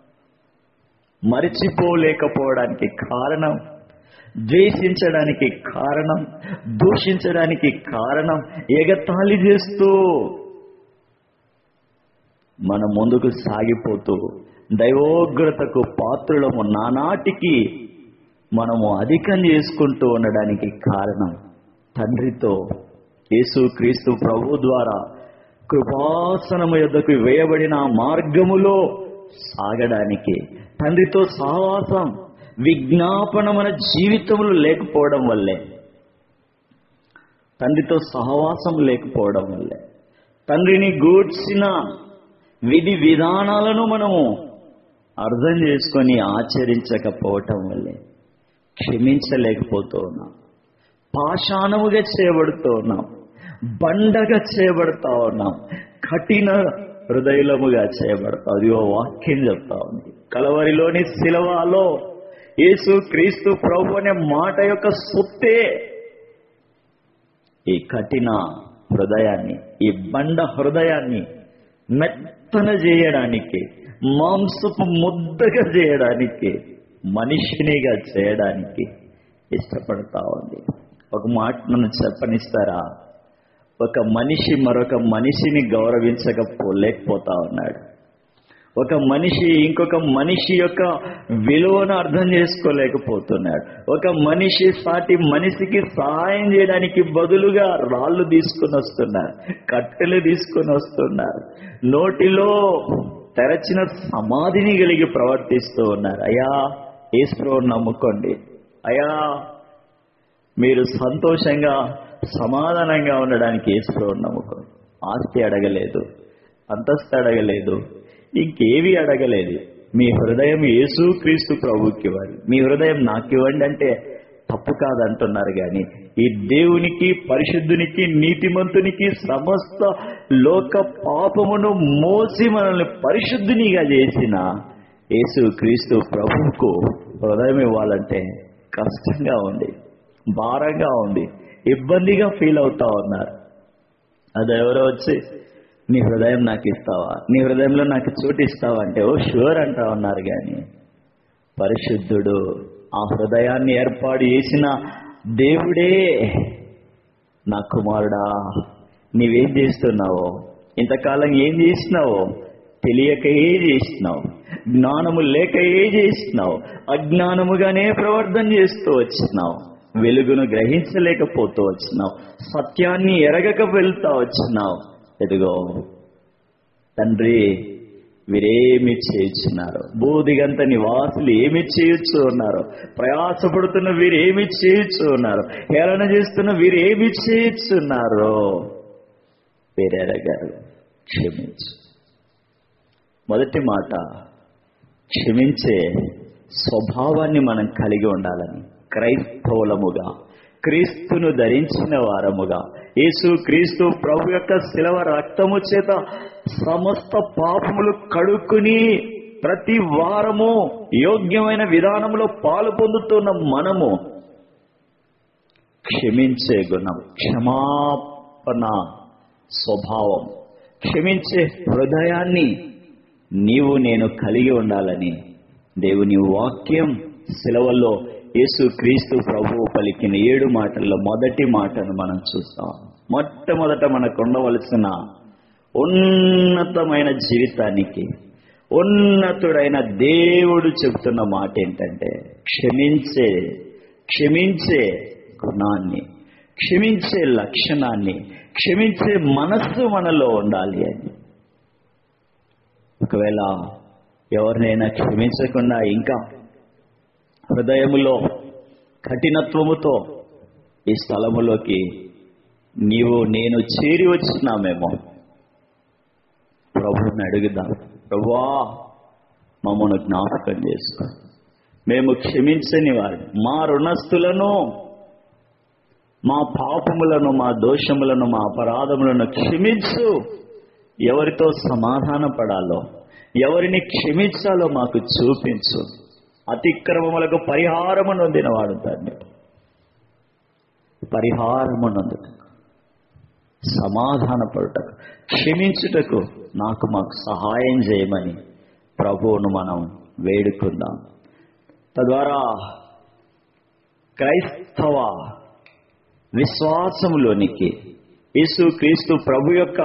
మరిచిపోలేకపోవడానికి కారణం ద్వేషించడానికి కారణం దూషించడానికి కారణం ఎగతాళి చేస్తూ మనం ముందుకు సాగిపోతూ దైవోగ్రతకు పాత్రులము నానాటికి మనము అధికం చేసుకుంటూ ఉండడానికి కారణం తండ్రితో యేసు క్రీస్తు ప్రభు ద్వారా కృపాసనము యొద్దకు వేయబడిన ఆ మార్గములో సాగడానికి తండ్రితో సహవాసం విజ్ఞాపన మన జీవితంలో లేకపోవడం వల్లే తండ్రితో సహవాసం లేకపోవడం వల్లే తండ్రిని గూడ్చిన విధి విధానాలను మనము అర్థం చేసుకొని ఆచరించకపోవటం వల్లే క్షమించలేకపోతూ ఉన్నాం పాషాణముగా చేయబడుతూ ఉన్నాం బండగా చేయబడతా ఉన్నాం కఠిన హృదయలముగా చేయబడతా అదిగో వాక్యం చెప్తా ఉంది కలవరిలోని శిలవాలో యేసు క్రీస్తు ప్రభు అనే మాట యొక్క సొత్తే ఈ కఠిన హృదయాన్ని ఈ బండ హృదయాన్ని మెత్తన చేయడానికి మాంసపు ముద్దగా చేయడానికి మనిషినిగా చేయడానికి ఇష్టపడతా ఉంది ఒక మాట నన్ను చెప్పనిస్తారా ఒక మనిషి మరొక మనిషిని గౌరవించకపోలేకపోతా ఉన్నాడు ఒక మనిషి ఇంకొక మనిషి యొక్క విలువను అర్థం చేసుకోలేకపోతున్నాడు ఒక మనిషి సాటి మనిషికి సహాయం చేయడానికి బదులుగా రాళ్ళు తీసుకుని వస్తున్నారు కట్టెలు తీసుకుని వస్తున్నారు నోటిలో తెరచిన సమాధిని కలిగి ప్రవర్తిస్తూ ఉన్నారు అయ్యా ఈశ్వరు నమ్ముకోండి అయ్యా మీరు సంతోషంగా సమాధానంగా ఉండడానికి ఈశ్వరుడు నమ్ముకోండి ఆస్తి అడగలేదు అంతస్తు అడగలేదు ఇంకేవి అడగలేదు మీ హృదయం యేసు క్రీస్తు ప్రభుకి ఇవ్వాలి మీ హృదయం నాకు ఇవ్వండి అంటే తప్పు కాదంటున్నారు కానీ ఈ దేవునికి పరిశుద్ధునికి నీతిమంతునికి సమస్త లోక పాపమును మోసి మనల్ని పరిశుద్ధునిగా చేసిన యేసు క్రీస్తు ప్రభువుకు హృదయం ఇవ్వాలంటే కష్టంగా ఉంది భారంగా ఉంది ఇబ్బందిగా ఫీల్ అవుతా ఉన్నారు అది ఎవరో వచ్చి నీ హృదయం నాకు ఇస్తావా నీ హృదయంలో నాకు చోటు ఇస్తావా అంటే ఓ షూర్ అంటా ఉన్నారు కానీ పరిశుద్ధుడు ఆ హృదయాన్ని ఏర్పాటు చేసిన దేవుడే నా కుమారుడా నీవేం చేస్తున్నావో ఇంతకాలం ఏం చేసినావో తెలియక ఏ చేసినావు జ్ఞానము లేక ఏ చేసినావు అజ్ఞానముగానే ప్రవర్తన చేస్తూ వచ్చినావు వెలుగును గ్రహించలేకపోతూ వచ్చినావు సత్యాన్ని ఎరగక వెళ్తా వచ్చినావు ఎదుగో తండ్రి వీరేమి చేయుచున్నారు బోధిగంత నివాసులు ఏమి చేయొచ్చు ఉన్నారు ప్రయాసపడుతున్న వీరేమి చేయొచ్చు ఉన్నారు హేళన చేస్తున్న వీరేమి చేయొచ్చున్నారు వీరెరగారు క్షమించు మొదటి మాట క్షమించే స్వభావాన్ని మనం కలిగి ఉండాలని క్రైస్తవులముగా క్రీస్తును ధరించిన వారముగా యేసు క్రీస్తు ప్రభు యొక్క శిలవ రక్తము చేత సమస్త పాపములు కడుక్కుని ప్రతి వారము యోగ్యమైన విధానంలో పాలు పొందుతున్న మనము క్షమించే గుణం క్షమాపణ స్వభావం క్షమించే హృదయాన్ని నీవు నేను కలిగి ఉండాలని దేవుని వాక్యం సెలవుల్లో యేసు క్రీస్తు ప్రభువు పలికిన ఏడు మాటల్లో మొదటి మాటను మనం చూస్తాం మొట్టమొదట మనకు ఉండవలసిన ఉన్నతమైన జీవితానికి ఉన్నతుడైన దేవుడు చెబుతున్న మాట ఏంటంటే క్షమించే క్షమించే గుణాన్ని క్షమించే లక్షణాన్ని క్షమించే మనస్సు మనలో ఉండాలి అని ఒకవేళ ఎవరినైనా క్షమించకుండా ఇంకా హృదయములో కఠినత్వముతో ఈ స్థలములోకి నీవు నేను చేరి వచ్చినామేమో ప్రభుని అడుగుదాం ప్రభువా మమ్మల్ని జ్ఞాపకం చేసుకో మేము క్షమించని వారు మా రుణస్థులను మా పాపములను మా దోషములను మా అపరాధములను క్షమించు ఎవరితో సమాధాన పడాలో ఎవరిని క్షమించాలో మాకు చూపించు అతిక్రమములకు పరిహారము నొందినవాడు దాన్ని పరిహారము నొందుటకు సమాధాన పడుటకు క్షమించుటకు నాకు మాకు సహాయం చేయమని ప్రభువును మనం వేడుకుందాం తద్వారా క్రైస్తవ విశ్వాసములోనికి యేసు క్రీస్తు ప్రభు యొక్క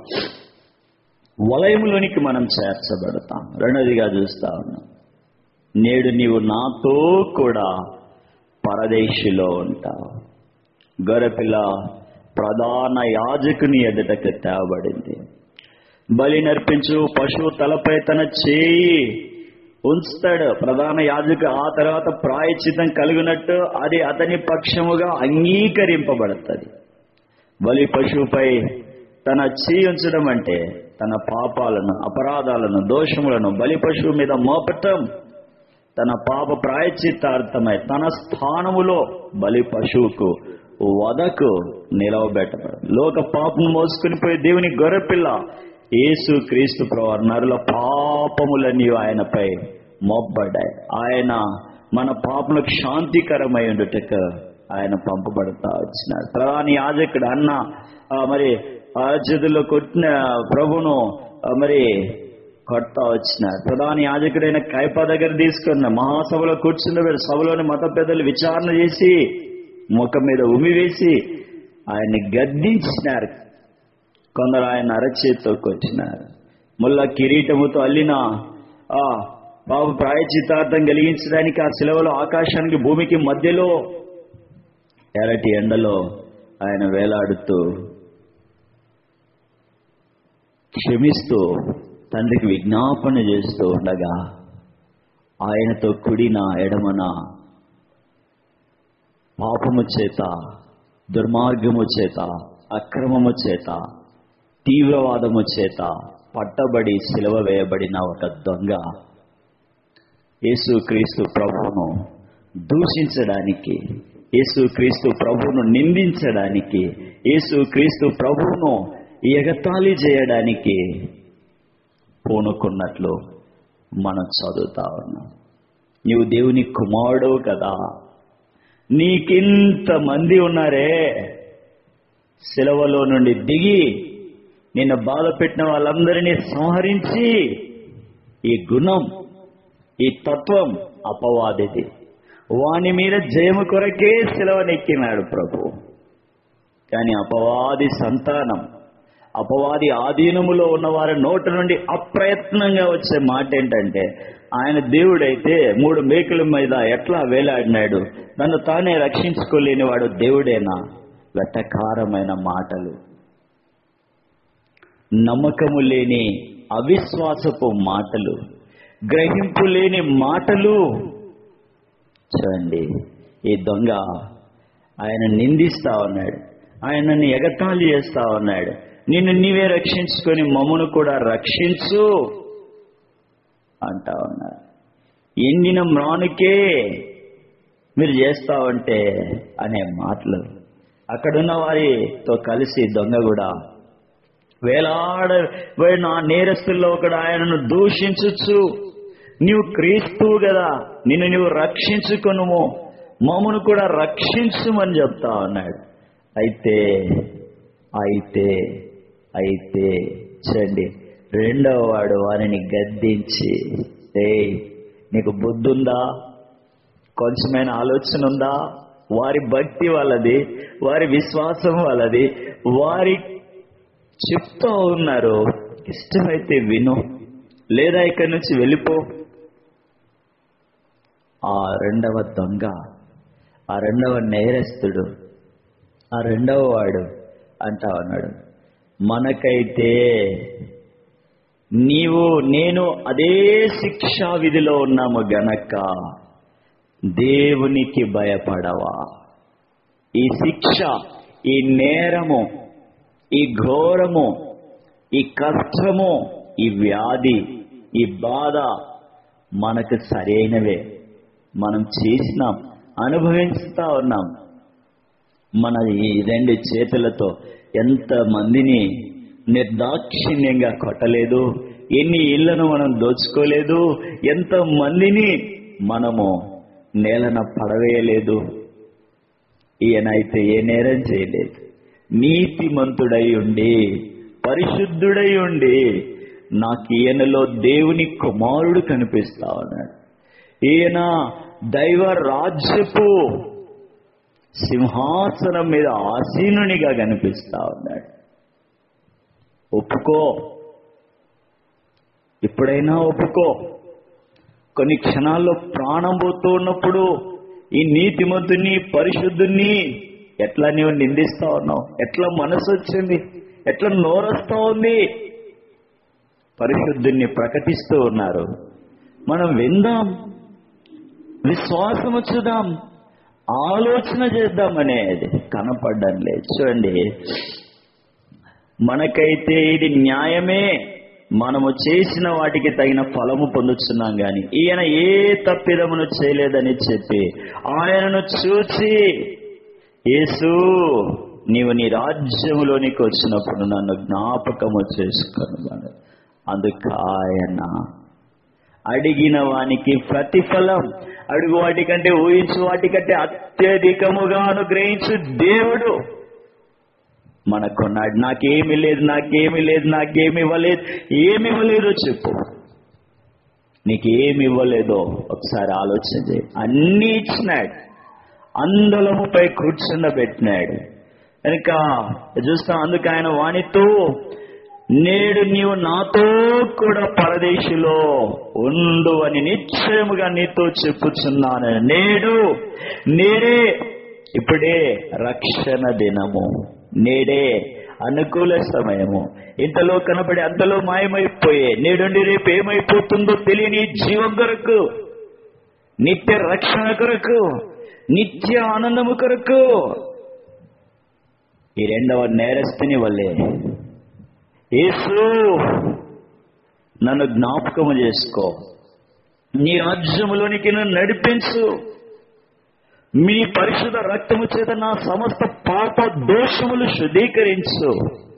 వలయములోనికి మనం చేర్చబడతాం రెండోదిగా చూస్తా ఉన్నాం నేడు నీవు నాతో కూడా పరదేశిలో ఉంటావు గొర్రెపిల్ల ప్రధాన యాజకుని ఎదుటకు తేవబడింది బలి నర్పించు పశువు తలపై తన చేయి ఉంచుతాడు ప్రధాన యాజకు ఆ తర్వాత ప్రాయచితం కలిగినట్టు అది అతని పక్షముగా అంగీకరింపబడుతుంది బలి పశువుపై తన చేయి ఉంచడం అంటే తన పాపాలను అపరాధాలను దోషములను బలి పశువు మీద మోపటం తన పాప ప్రాయచిత్తార్థమై తన స్థానములో బలి పశువుకు వదకు నిలవబెట్టబడు లోక పాపను మోసుకుని పోయి దేవుని గొర్రెపిల్ల యేసు క్రీస్తు ప్రవారు నరుల పాపములన్నీ ఆయనపై మోపబడ్డాయి ఆయన మన పాపములకు శాంతికరమై ఉండుటకు ఆయన పంపబడతా వచ్చినాడు ప్రధాని యాజకుడు అన్న ఆ, మరి ఆ చేతుల్లో కొట్టిన ప్రభును ఆ, మరి కొడతా వచ్చినాడు ప్రధాని యాజకుడైన కైపా దగ్గర తీసుకున్న మహాసభలో కూర్చున్న సభలోని మత పెద్దలు విచారణ చేసి ముఖం మీద ఉమి వేసి ఆయన్ని గద్దించినారు కొందరు ఆయన అరచేతితో కొట్టినారు ముళ్ళ కిరీటముతో అల్లిన ఆ బాబు ప్రాయచితార్థం కలిగించడానికి ఆ శిలవలో ఆకాశానికి భూమికి మధ్యలో ఎరటి ఎండలో ఆయన వేలాడుతూ క్షమిస్తూ తండ్రికి విజ్ఞాపన చేస్తూ ఉండగా ఆయనతో కుడిన ఎడమన పాపము చేత దుర్మార్గము చేత అక్రమము చేత తీవ్రవాదము చేత పట్టబడి సిలువ వేయబడిన ఒక దొంగ యేసుక్రీస్తు ప్రభువును దూషించడానికి యేసుక్రీస్తు ప్రభువును నిందించడానికి యేసుక్రీస్తు ప్రభువును ఎగతాళి చేయడానికి పూనుకున్నట్లు మనం చదువుతా ఉన్నాం నీవు దేవుని కుమారుడు కదా నీకింత మంది ఉన్నారే సెలవులో నుండి దిగి నిన్ను బాధ పెట్టిన వాళ్ళందరినీ సంహరించి ఈ గుణం ఈ తత్వం అపవాదిది వాని మీద జయము కొరకే సెలవనెక్కినాడు ప్రభు కానీ అపవాది సంతానం అపవాది ఆధీనములో ఉన్న వారి నోటి నుండి అప్రయత్నంగా వచ్చే మాట ఏంటంటే ఆయన దేవుడైతే మూడు మేకుల మీద ఎట్లా వేలాడినాడు నన్ను తానే రక్షించుకోలేని వాడు దేవుడేనా వెటకారమైన మాటలు నమ్మకము లేని అవిశ్వాసపు మాటలు గ్రహింపు లేని మాటలు చూడండి ఈ దొంగ ఆయన నిందిస్తా ఉన్నాడు ఆయనని ఎగతాళి చేస్తా ఉన్నాడు నిన్ను నీవే రక్షించుకొని మమ్మను కూడా రక్షించు అంటా ఉన్నాడు ఎండిన మ్రానుకే మీరు చేస్తావంటే అనే మాటలు అక్కడున్న వారితో కలిసి దొంగ కూడా వేలాడ నా నేరస్తుల్లో ఒకడు ఆయనను దూషించచ్చు నీవు క్రీస్తువు కదా నిన్ను నీవు రక్షించుకొనుము మమ్మను కూడా రక్షించుమని చెప్తా ఉన్నాడు అయితే అయితే అయితే చూడండి రెండవ వాడు వారిని గద్దించి ఏ నీకు బుద్ధుందా కొంచెమైన ఆలోచన ఉందా వారి భక్తి వాళ్ళది వారి విశ్వాసం వాళ్ళది వారి చెప్తూ ఉన్నారు ఇష్టమైతే విను లేదా ఇక్కడి నుంచి వెళ్ళిపో ఆ రెండవ దొంగ ఆ రెండవ నేరస్తుడు ఆ రెండవ వాడు అంటా ఉన్నాడు మనకైతే నీవు నేను అదే శిక్షా విధిలో ఉన్నాము గనక దేవునికి భయపడవా ఈ శిక్ష ఈ నేరము ఈ ఘోరము ఈ కష్టము ఈ వ్యాధి ఈ బాధ మనకు సరైనవే మనం చేసినాం అనుభవించుతా ఉన్నాం మన ఈ రెండు చేతులతో ఎంత మందిని నిర్దాక్షిణ్యంగా కొట్టలేదు ఎన్ని ఇళ్లను మనం దోచుకోలేదు ఎంత మందిని మనము నేలన పడవేయలేదు ఈయనైతే ఏ నేరం చేయలేదు నీతిమంతుడై ఉండి పరిశుద్ధుడై ఉండి నాకు ఈయనలో దేవుని కుమారుడు కనిపిస్తా ఉన్నాడు ఈయన దైవ రాజ్యపు సింహాసనం మీద ఆసీనునిగా కనిపిస్తా ఉన్నాడు ఒప్పుకో ఎప్పుడైనా ఒప్పుకో కొన్ని క్షణాల్లో ప్రాణం పోతూ ఉన్నప్పుడు ఈ నీతిమంతుని పరిశుద్ధుని ఎట్లా నీవు నిందిస్తా ఉన్నావు ఎట్లా మనసు వచ్చింది ఎట్లా నోరొస్తా ఉంది పరిశుద్ధుని ప్రకటిస్తూ ఉన్నారు మనం విందాం విశ్వాసం వచ్చుదాం ఆలోచన చేద్దాం అనేది కనపడడం లేదు చూడండి మనకైతే ఇది న్యాయమే మనము చేసిన వాటికి తగిన ఫలము పొందుతున్నాం గాని ఈయన ఏ తప్పిదమును చేయలేదని చెప్పి ఆయనను చూచి యేసు నీవు నీ రాజ్యములోనికి వచ్చినప్పుడు నన్ను జ్ఞాపకము చేసుకున్నాను అందుకు ఆయన అడిగిన వానికి ప్రతిఫలం అడుగు వాటికంటే ఊహించు వాటికంటే అత్యధికముగా అనుగ్రహించు దేవుడు మనకున్నాడు నాకేమి లేదు నాకేమి లేదు నాకేమి ఇవ్వలేదు ఏమి ఇవ్వలేదో చెప్పు నీకేమి ఇవ్వలేదో ఒకసారి ఆలోచన చేయి అన్నీ ఇచ్చినాడు అందలముపై కూర్చుండబెట్టినాడు కనుక చూస్తాం అందుకు ఆయన వాణితో నేడు నీవు నాతో కూడా పరదేశిలో ఉండు అని నిశ్చయముగా నీతో చెప్పుచున్నాను నేడు నేడే ఇప్పుడే రక్షణ దినము నేడే అనుకూల సమయము ఇంతలో కనబడి అంతలో మాయమైపోయే నేడుండి రేపు ఏమైపోతుందో తెలియని జీవం కొరకు నిత్య రక్షణ కొరకు నిత్య ఆనందము కొరకు ఈ రెండవ నేరస్తుని వల్లే యేసు నన్ను జ్ఞాపకము చేసుకో నీ రాజ్యములోనికి నన్ను నడిపించు మీ పరిశుద్ధ రక్తము చేత నా సమస్త పాప దోషములు శుద్ధీకరించు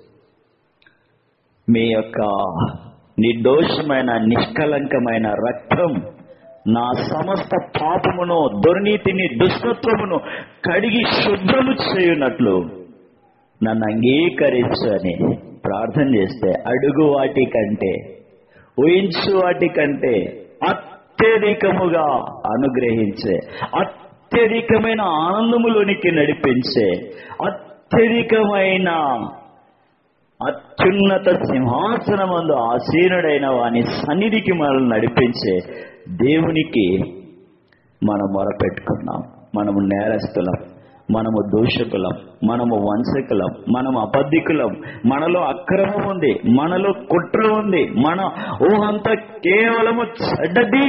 మీ యొక్క నిర్దోషమైన నిష్కలంకమైన రక్తం నా సమస్త పాపమును దుర్నీతిని దుష్టత్వమును కడిగి శుభ్రము చేయునట్లు నన్ను అంగీకరించు అని ప్రార్థన చేస్తే అడుగు వాటి కంటే ఊహించు వాటి కంటే అత్యధికముగా అనుగ్రహించే అత్యధికమైన ఆనందములోనికి నడిపించే అత్యధికమైన అత్యున్నత సింహాసనమందు ఆసీనుడైన వాని సన్నిధికి మనల్ని నడిపించే దేవునికి మనం మొరపెట్టుకున్నాం మనము నేరస్తులం మనము దూషకులం మనము వంశకులం మనము అబద్ధికులం మనలో అక్రమం ఉంది మనలో కుట్ర ఉంది మన ఊహంతా కేవలము చెడ్డది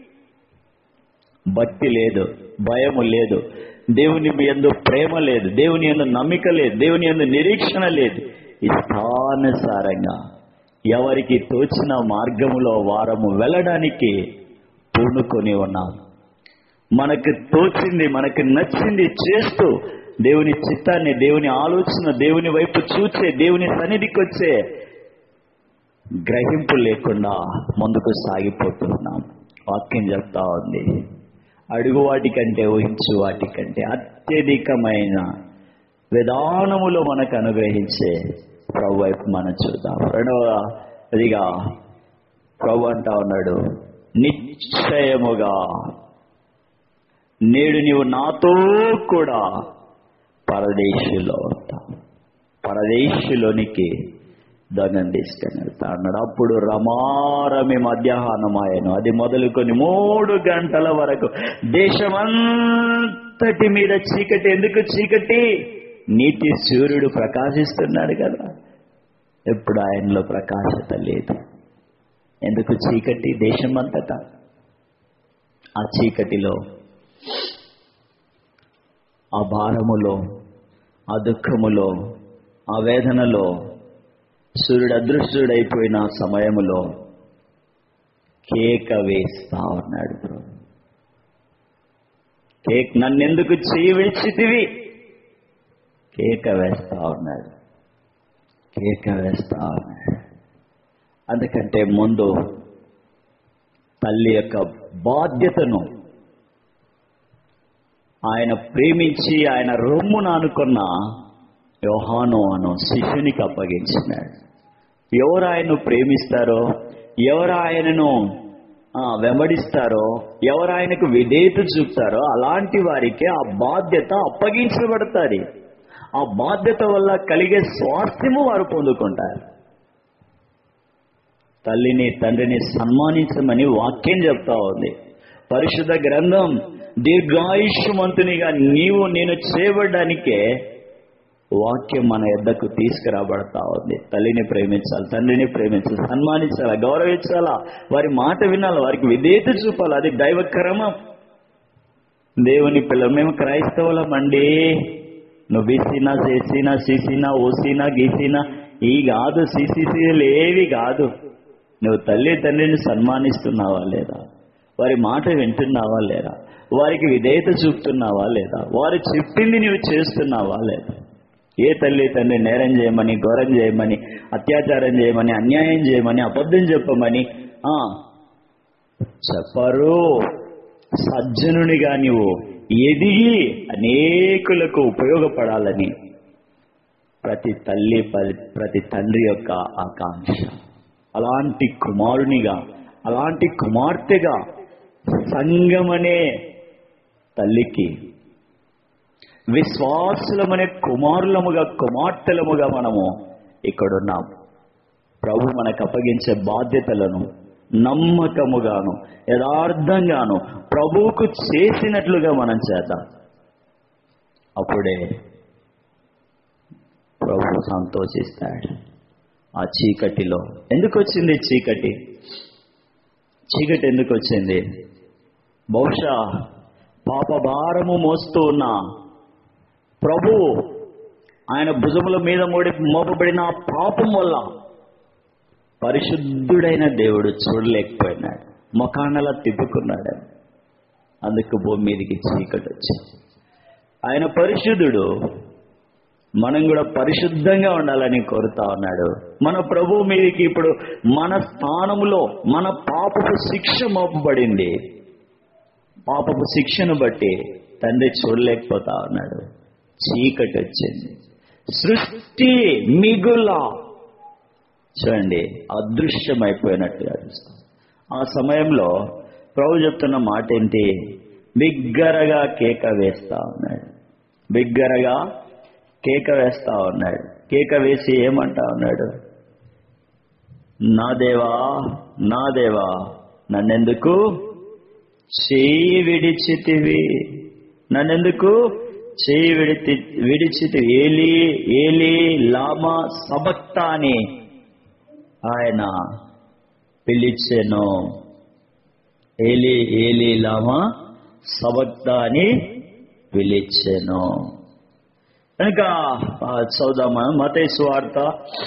భక్తి లేదు భయము లేదు దేవుని ఎందు ప్రేమ లేదు దేవుని ఎందు నమ్మిక లేదు దేవుని ఎందు నిరీక్షణ లేదు ఇష్టానుసారంగా ఎవరికి తోచిన మార్గములో వారము వెళ్ళడానికి పూనుకొని ఉన్నాం మనకు తోచింది మనకు నచ్చింది చేస్తూ దేవుని చిత్తాన్ని దేవుని ఆలోచన దేవుని వైపు చూచే దేవుని సన్నిధికి వచ్చే గ్రహింపు లేకుండా ముందుకు సాగిపోతున్నాం వాక్యం చెప్తా ఉంది అడుగు వాటికంటే ఊహించు వాటికంటే అత్యధికమైన విధానములో మనకు అనుగ్రహించే ప్రభు వైపు మనం చూద్దాం రెండవ అదిగా ప్రభు అంటా ఉన్నాడు నిశ్చయముగా నేడు నీవు నాతో కూడా పరదేశిలో ఉంటావు పరదేశిలోనికి దొంగను తీసుకొని వెళ్తా అన్నాడు అప్పుడు రమారమి మధ్యాహ్నమాయను అది మొదలుకొని మూడు గంటల వరకు దేశమంతటి మీద చీకటి ఎందుకు చీకటి నీతి సూర్యుడు ప్రకాశిస్తున్నాడు కదా ఎప్పుడు ఆయనలో ప్రకాశత లేదు ఎందుకు చీకటి దేశం అంతటా ఆ చీకటిలో ఆ భారములో ఆ దుఃఖములో ఆ వేదనలో సూర్యుడు అదృష్టుడైపోయిన ఆ సమయములో కేక వేస్తా ఉన్నాడు ప్రభు కేక్ నన్నెందుకు చేయి విడిచితివి కేక వేస్తా ఉన్నాడు కేక వేస్తా ఉన్నాడు అందుకంటే ముందు తల్లి యొక్క బాధ్యతను ఆయన ప్రేమించి ఆయన రొమ్మును అనుకున్న యోహాను అను శిష్యునికి అప్పగించినాడు ఎవరు ఆయన్ను ప్రేమిస్తారో ఎవరు ఆయనను ఆ, వెంబడిస్తారో ఎవరు ఆయనకు విధేయత చూపుతారో అలాంటి వారికి ఆ బాధ్యత అప్పగించబడతాది ఆ బాధ్యత వల్ల కలిగే స్వాస్థ్యము వారు పొందుకుంటారు తల్లిని తండ్రిని సన్మానించమని వాక్యం చెప్తా ఉంది పరిశుద్ధ గ్రంథం దీర్ఘాయుష్మంతునిగా నీవు నేను చేయబడ్డానికే వాక్యం మన ఎద్దకు తీసుకురాబడతా ఉంది తల్లిని ప్రేమించాలి తండ్రిని ప్రేమించాలి సన్మానించాలా గౌరవించాలా వారి మాట వినాలి వారికి విధేయత చూపాలి అది దైవ క్రమం దేవుని పిల్లలు మేము క్రైస్తవులమండి నువ్వు బీసీనా చేసినా సీసీనా ఓసీనా గీసీనా ఈ కాదు సీసీసీలు ఏవి కాదు నువ్వు తల్లి తండ్రిని సన్మానిస్తున్నావా లేదా వారి మాట వింటున్నావా లేదా వారికి విధేయత చూపుతున్నావా లేదా వారు చెప్పింది నువ్వు చేస్తున్నావా లేదా ఏ తల్లి తండ్రి నేరం చేయమని ఘోరం చేయమని అత్యాచారం చేయమని అన్యాయం చేయమని అబద్ధం చెప్పమని ఆ చెప్పరు సజ్జనునిగా నీవు ఎదిగి అనేకులకు ఉపయోగపడాలని ప్రతి తల్లి ప- ప్రతి తండ్రి యొక్క ఆకాంక్ష అలాంటి కుమారునిగా అలాంటి కుమార్తెగా సంగమనే తల్లికి విశ్వాసులమనే కుమారులముగా కుమార్తెలముగా మనము ఇక్కడున్నాం ప్రభు మనకు అప్పగించే బాధ్యతలను నమ్మకముగాను యథార్థంగాను ప్రభువుకు చేసినట్లుగా మనం చేద్దాం అప్పుడే ప్రభు సంతోషిస్తాడు ఆ చీకటిలో ఎందుకు వచ్చింది చీకటి చీకటి ఎందుకు వచ్చింది బహుశా పాప భారము మోస్తూ ఉన్న ప్రభు ఆయన భుజముల మీద మోడి మోపబడిన ఆ పాపం వల్ల పరిశుద్ధుడైన దేవుడు చూడలేకపోయినాడు మొకానలా తిప్పుకున్నాడు అందుకు భూమి మీదకి చీకటి వచ్చింది ఆయన పరిశుద్ధుడు మనం కూడా పరిశుద్ధంగా ఉండాలని కోరుతా ఉన్నాడు మన ప్రభు మీదకి ఇప్పుడు మన స్థానములో మన పాపపు శిక్ష మోపబడింది పాపపు శిక్షను బట్టి తండ్రి చూడలేకపోతా ఉన్నాడు చీకటి వచ్చింది సృష్టి మిగుల చూడండి అదృశ్యమైపోయినట్టుగా చూస్తాం ఆ సమయంలో ప్రభు చెప్తున్న మాట ఏంటి బిగ్గరగా కేక వేస్తా ఉన్నాడు బిగ్గరగా కేక వేస్తా ఉన్నాడు కేక వేసి ఏమంటా ఉన్నాడు నా దేవా నా దేవా నన్నెందుకు చేయి విడిచితివి నన్నెందుకు చేయి విడిచి విడిచితి ఏలి ఏలి లామా సబక్తా అని ఆయన పిలిచెను ఏలి ఏలి లామా సబక్తా అని పిలిచెను కనుక ఆ, చదుదామా మతేసు వార్త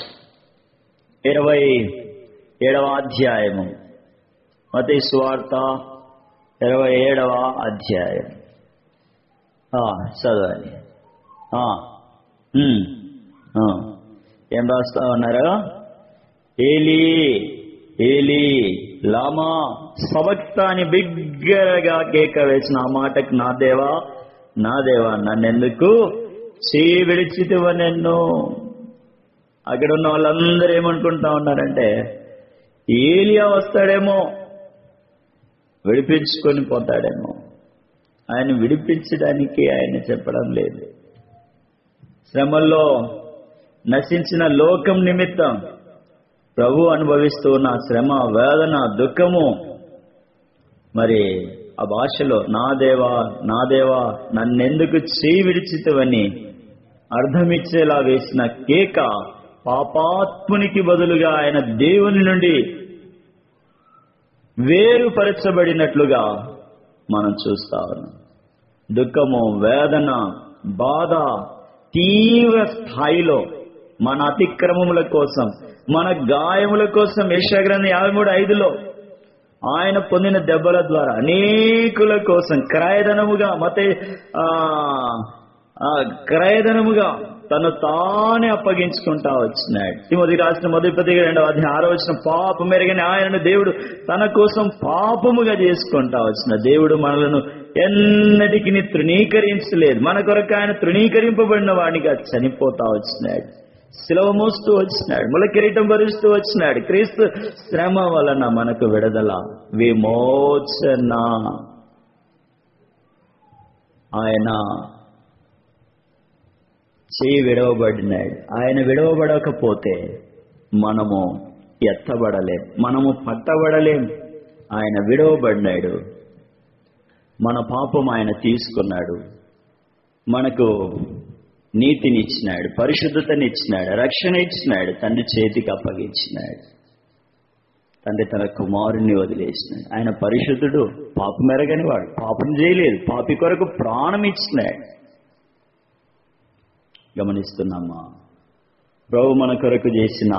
ఇరవై ఏడవ అధ్యాయము మతేసు వార్త ఇరవై ఏడవ అధ్యాయం ఆ, చదవాలి ఆ, ఉమ్, ఆ. ఏం రాస్తా ఉన్నారు ఏలి ఏలి లామా సబక్తాని బిగ్గరగా కేక వేసిన ఆ మాటకు నా దేవా నా దేవా నన్నెందుకు చేయి విడిచితివ నిన్ను అక్కడ ఉన్న వాళ్ళందరూ ఏమనుకుంటా ఉన్నారంటే ఏలియా వస్తాడేమో విడిపించుకొని పోతాడేమో ఆయన విడిపించడానికి ఆయన చెప్పడం లేదు శ్రమల్లో నశించిన లోకం నిమిత్తం ప్రభు అనుభవిస్తూ ఉన్న శ్రమ వేదన దుఃఖము మరి ఆ భాషలో నా దేవా నా దేవా నన్నెందుకు చేయి విడిచితవని అర్థమిచ్చేలా వేసిన కేక పాపాత్మునికి బదులుగా ఆయన దేవుని నుండి వేరుపరచబడినట్లుగా మనం చూస్తా ఉన్నాం దుఃఖము వేదన బాధ తీవ్ర స్థాయిలో మన అతిక్రమముల కోసం మన గాయముల కోసం యశాగ్రంథం యాభై మూడు ఐదులో ఆయన పొందిన దెబ్బల ద్వారా అనేకుల కోసం క్రయధనముగా మతే ఆ, ఆ, క్రయధనముగా తను తానే అప్పగించుకుంటా వచ్చినాడు తిమోతి రాసిన మొదటి పత్రిక రెండవ అధ్యాయం ఆరో వచ్చిన పాపం మెరుగని ఆయనను దేవుడు తన కోసం పాపముగా చేసుకుంటా వచ్చిన దేవుడు మనలను ఎన్నటికి తృణీకరించలేదు మన కొరకు ఆయన తృణీకరింపబడిన వాడిగా చనిపోతా వచ్చినాడు శిలవ మోస్తూ వచ్చినాడు ముల కిరీటం భరిస్తూ వచ్చినాడు క్రీస్తు శ్రమ వలన మనకు విడుదల విమోచన ఆయన చేయి విడవబడినాడు ఆయన విడవబడకపోతే మనము ఎత్తబడలేం మనము పట్టబడలేం ఆయన విడవబడినాడు మన పాపం ఆయన తీసుకున్నాడు మనకు నీతినిచ్చినాడు పరిశుద్ధతనిచ్చినాడు రక్షణ ఇచ్చినాడు తండ్రి చేతికి అప్పగించినాడు తండ్రి తన కుమారుణ్ణి వదిలేసినాడు ఆయన పరిశుద్ధుడు పాపం మెరగని వాడు పాపం చేయలేదు పాపి కొరకు ప్రాణం ఇచ్చినాడు గమనిస్తున్నామా ప్రభు మన కొరకు చేసిన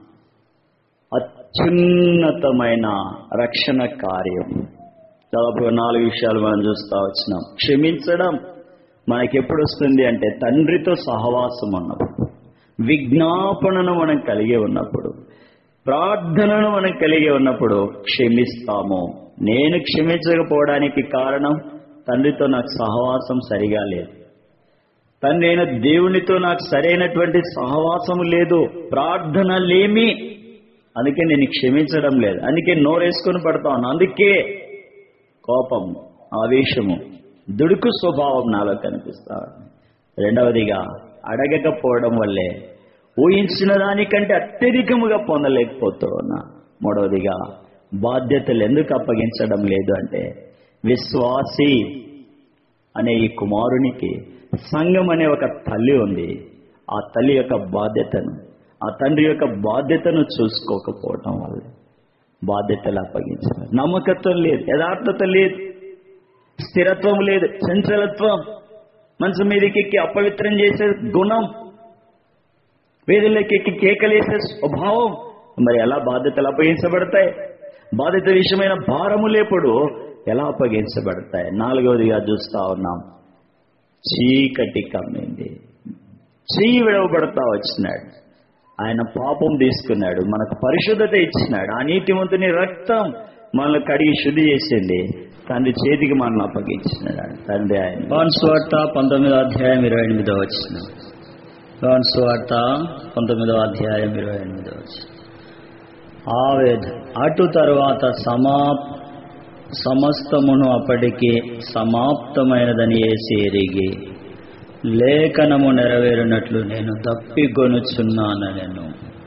అత్యున్నతమైన రక్షణ కార్యం దాదాపు నాలుగు విషయాలు మనం చూస్తా వచ్చినాం క్షమించడం మనకి ఎప్పుడు వస్తుంది అంటే తండ్రితో సహవాసం ఉన్నప్పుడు విజ్ఞాపనను మనం కలిగి ఉన్నప్పుడు ప్రార్థనను మనం కలిగి ఉన్నప్పుడు క్షమిస్తాము నేను క్షమించకపోవడానికి కారణం తండ్రితో నాకు సహవాసం సరిగా లేదు తండ్రి అయిన దేవునితో నాకు సరైనటువంటి సహవాసము లేదు ప్రార్థన లేమి అందుకే నేను క్షమించడం లేదు అందుకే నోరేసుకొని పడతాను అందుకే కోపం ఆవేశము దుడుకు స్వభావం నాలో కనిపిస్తా ఉంది. రెండవదిగా అడగకపోవడం వల్లే ఊహించిన దానికంటే అత్యధికముగా పొందలేకపోతూ ఉన్నా మూడవదిగా బాధ్యతలు ఎందుకు అప్పగించడం లేదు అంటే విశ్వాసి అనే ఈ కుమారునికి సంఘం అనే ఒక తల్లి ఉంది ఆ తల్లి యొక్క బాధ్యతను ఆ తండ్రి యొక్క బాధ్యతను చూసుకోకపోవటం వల్ల బాధ్యతలు అప్పగించారు నమ్మకత్వం లేదు యథార్థత లేదు స్థిరత్వం లేదు చంచలత్వం మనసు మీదకి ఎక్కి అపవిత్రం చేసే గుణం వేదిలోకి ఎక్కి కేకలేసే స్వభావం మరి ఎలా బాధ్యతలు అప్పగించబడతాయి బాధ్యత విషయమైన భారము లేపుడు ఎలా అప్పగించబడతాయి నాలుగవదిగా చూస్తా ఉన్నాం చీకటి కమ్మింది చెయ్యి విడవబడతా వచ్చినాడు ఆయన పాపం తీసుకున్నాడు మనకు పరిశుద్ధత ఇచ్చినాడు ఆ నీతిమంతుని రక్తం మనల్ని కడిగి శుద్ధి చేసింది తండ్రి చేతికి మనల్ని అప్పగించినాడు తండ్రి ఆయన లోన్ స్వార్త పంతొమ్మిదో అధ్యాయం ఇరవై ఎనిమిదో వచ్చిన లోన్ స్వార్త పంతొమ్మిదో అధ్యాయం ఇరవై ఎనిమిదో వచ్చిన ఆవేద అటు తరువాత సమాప్ సమస్తమును అప్పటికి సమాప్తమైనదని వేసి ఎరిగి లేఖనము నెరవేరినట్లు నేను దప్పిగొనుచున్నానను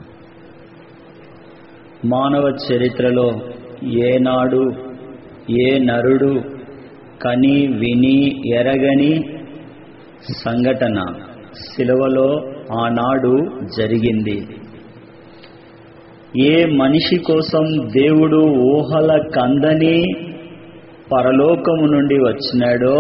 మానవ చరిత్రలో ఏనాడు ఏ నరుడు కని విని ఎరగని సంఘటన శిలువలో ఆనాడు జరిగింది ఏ మనిషి కోసం దేవుడు ఊహల కందని పరలోకము నుండి వచ్చినాడో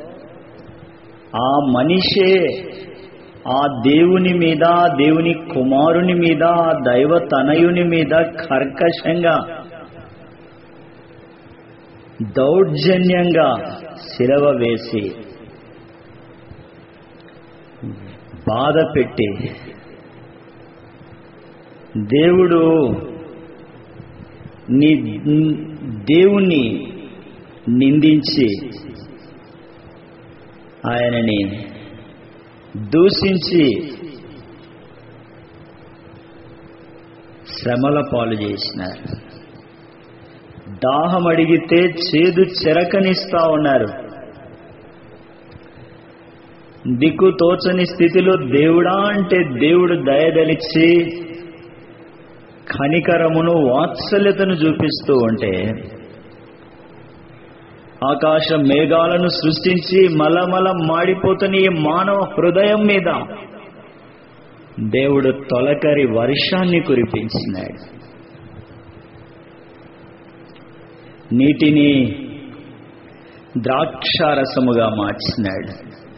ఆ మనిషే ఆ దేవుని మీద దేవుని కుమారుని మీద ఆ దైవ తనయుని మీద కర్కశంగా దౌర్జన్యంగా శిలవ వేసి బాధ పెట్టి దేవుడు నీ దేవుణ్ణి నిందించి ఆయనని దూషించి శ్రమల పాలు చేసినారు దాహం అడిగితే చేదు చెరకనిస్తా ఉన్నారు దిక్కు తోచని స్థితిలో దేవుడా అంటే దేవుడు దయదలిచి కనికరమును వాత్సల్యతను చూపిస్తూ ఉంటే ఆకాశ మేఘాలను సృష్టించి మలమల మాడిపోతున్న ఈ మానవ హృదయం మీద దేవుడు తొలకరి వర్షాన్ని కురిపించినాడు నీటిని ద్రాక్షారసముగా మార్చినాడు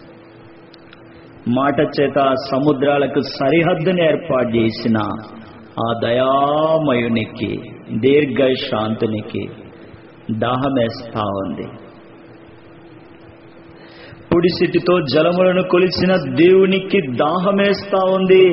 మాట చేత సముద్రాలకు సరిహద్దుని ఏర్పాటు చేసిన ఆ దయామయునికి దీర్ఘ శాంతునికి దాహమేస్తా ఉంది పుడిసిటితో జలములను కొలిచిన దేవునికి దాహమేస్తా ఉంది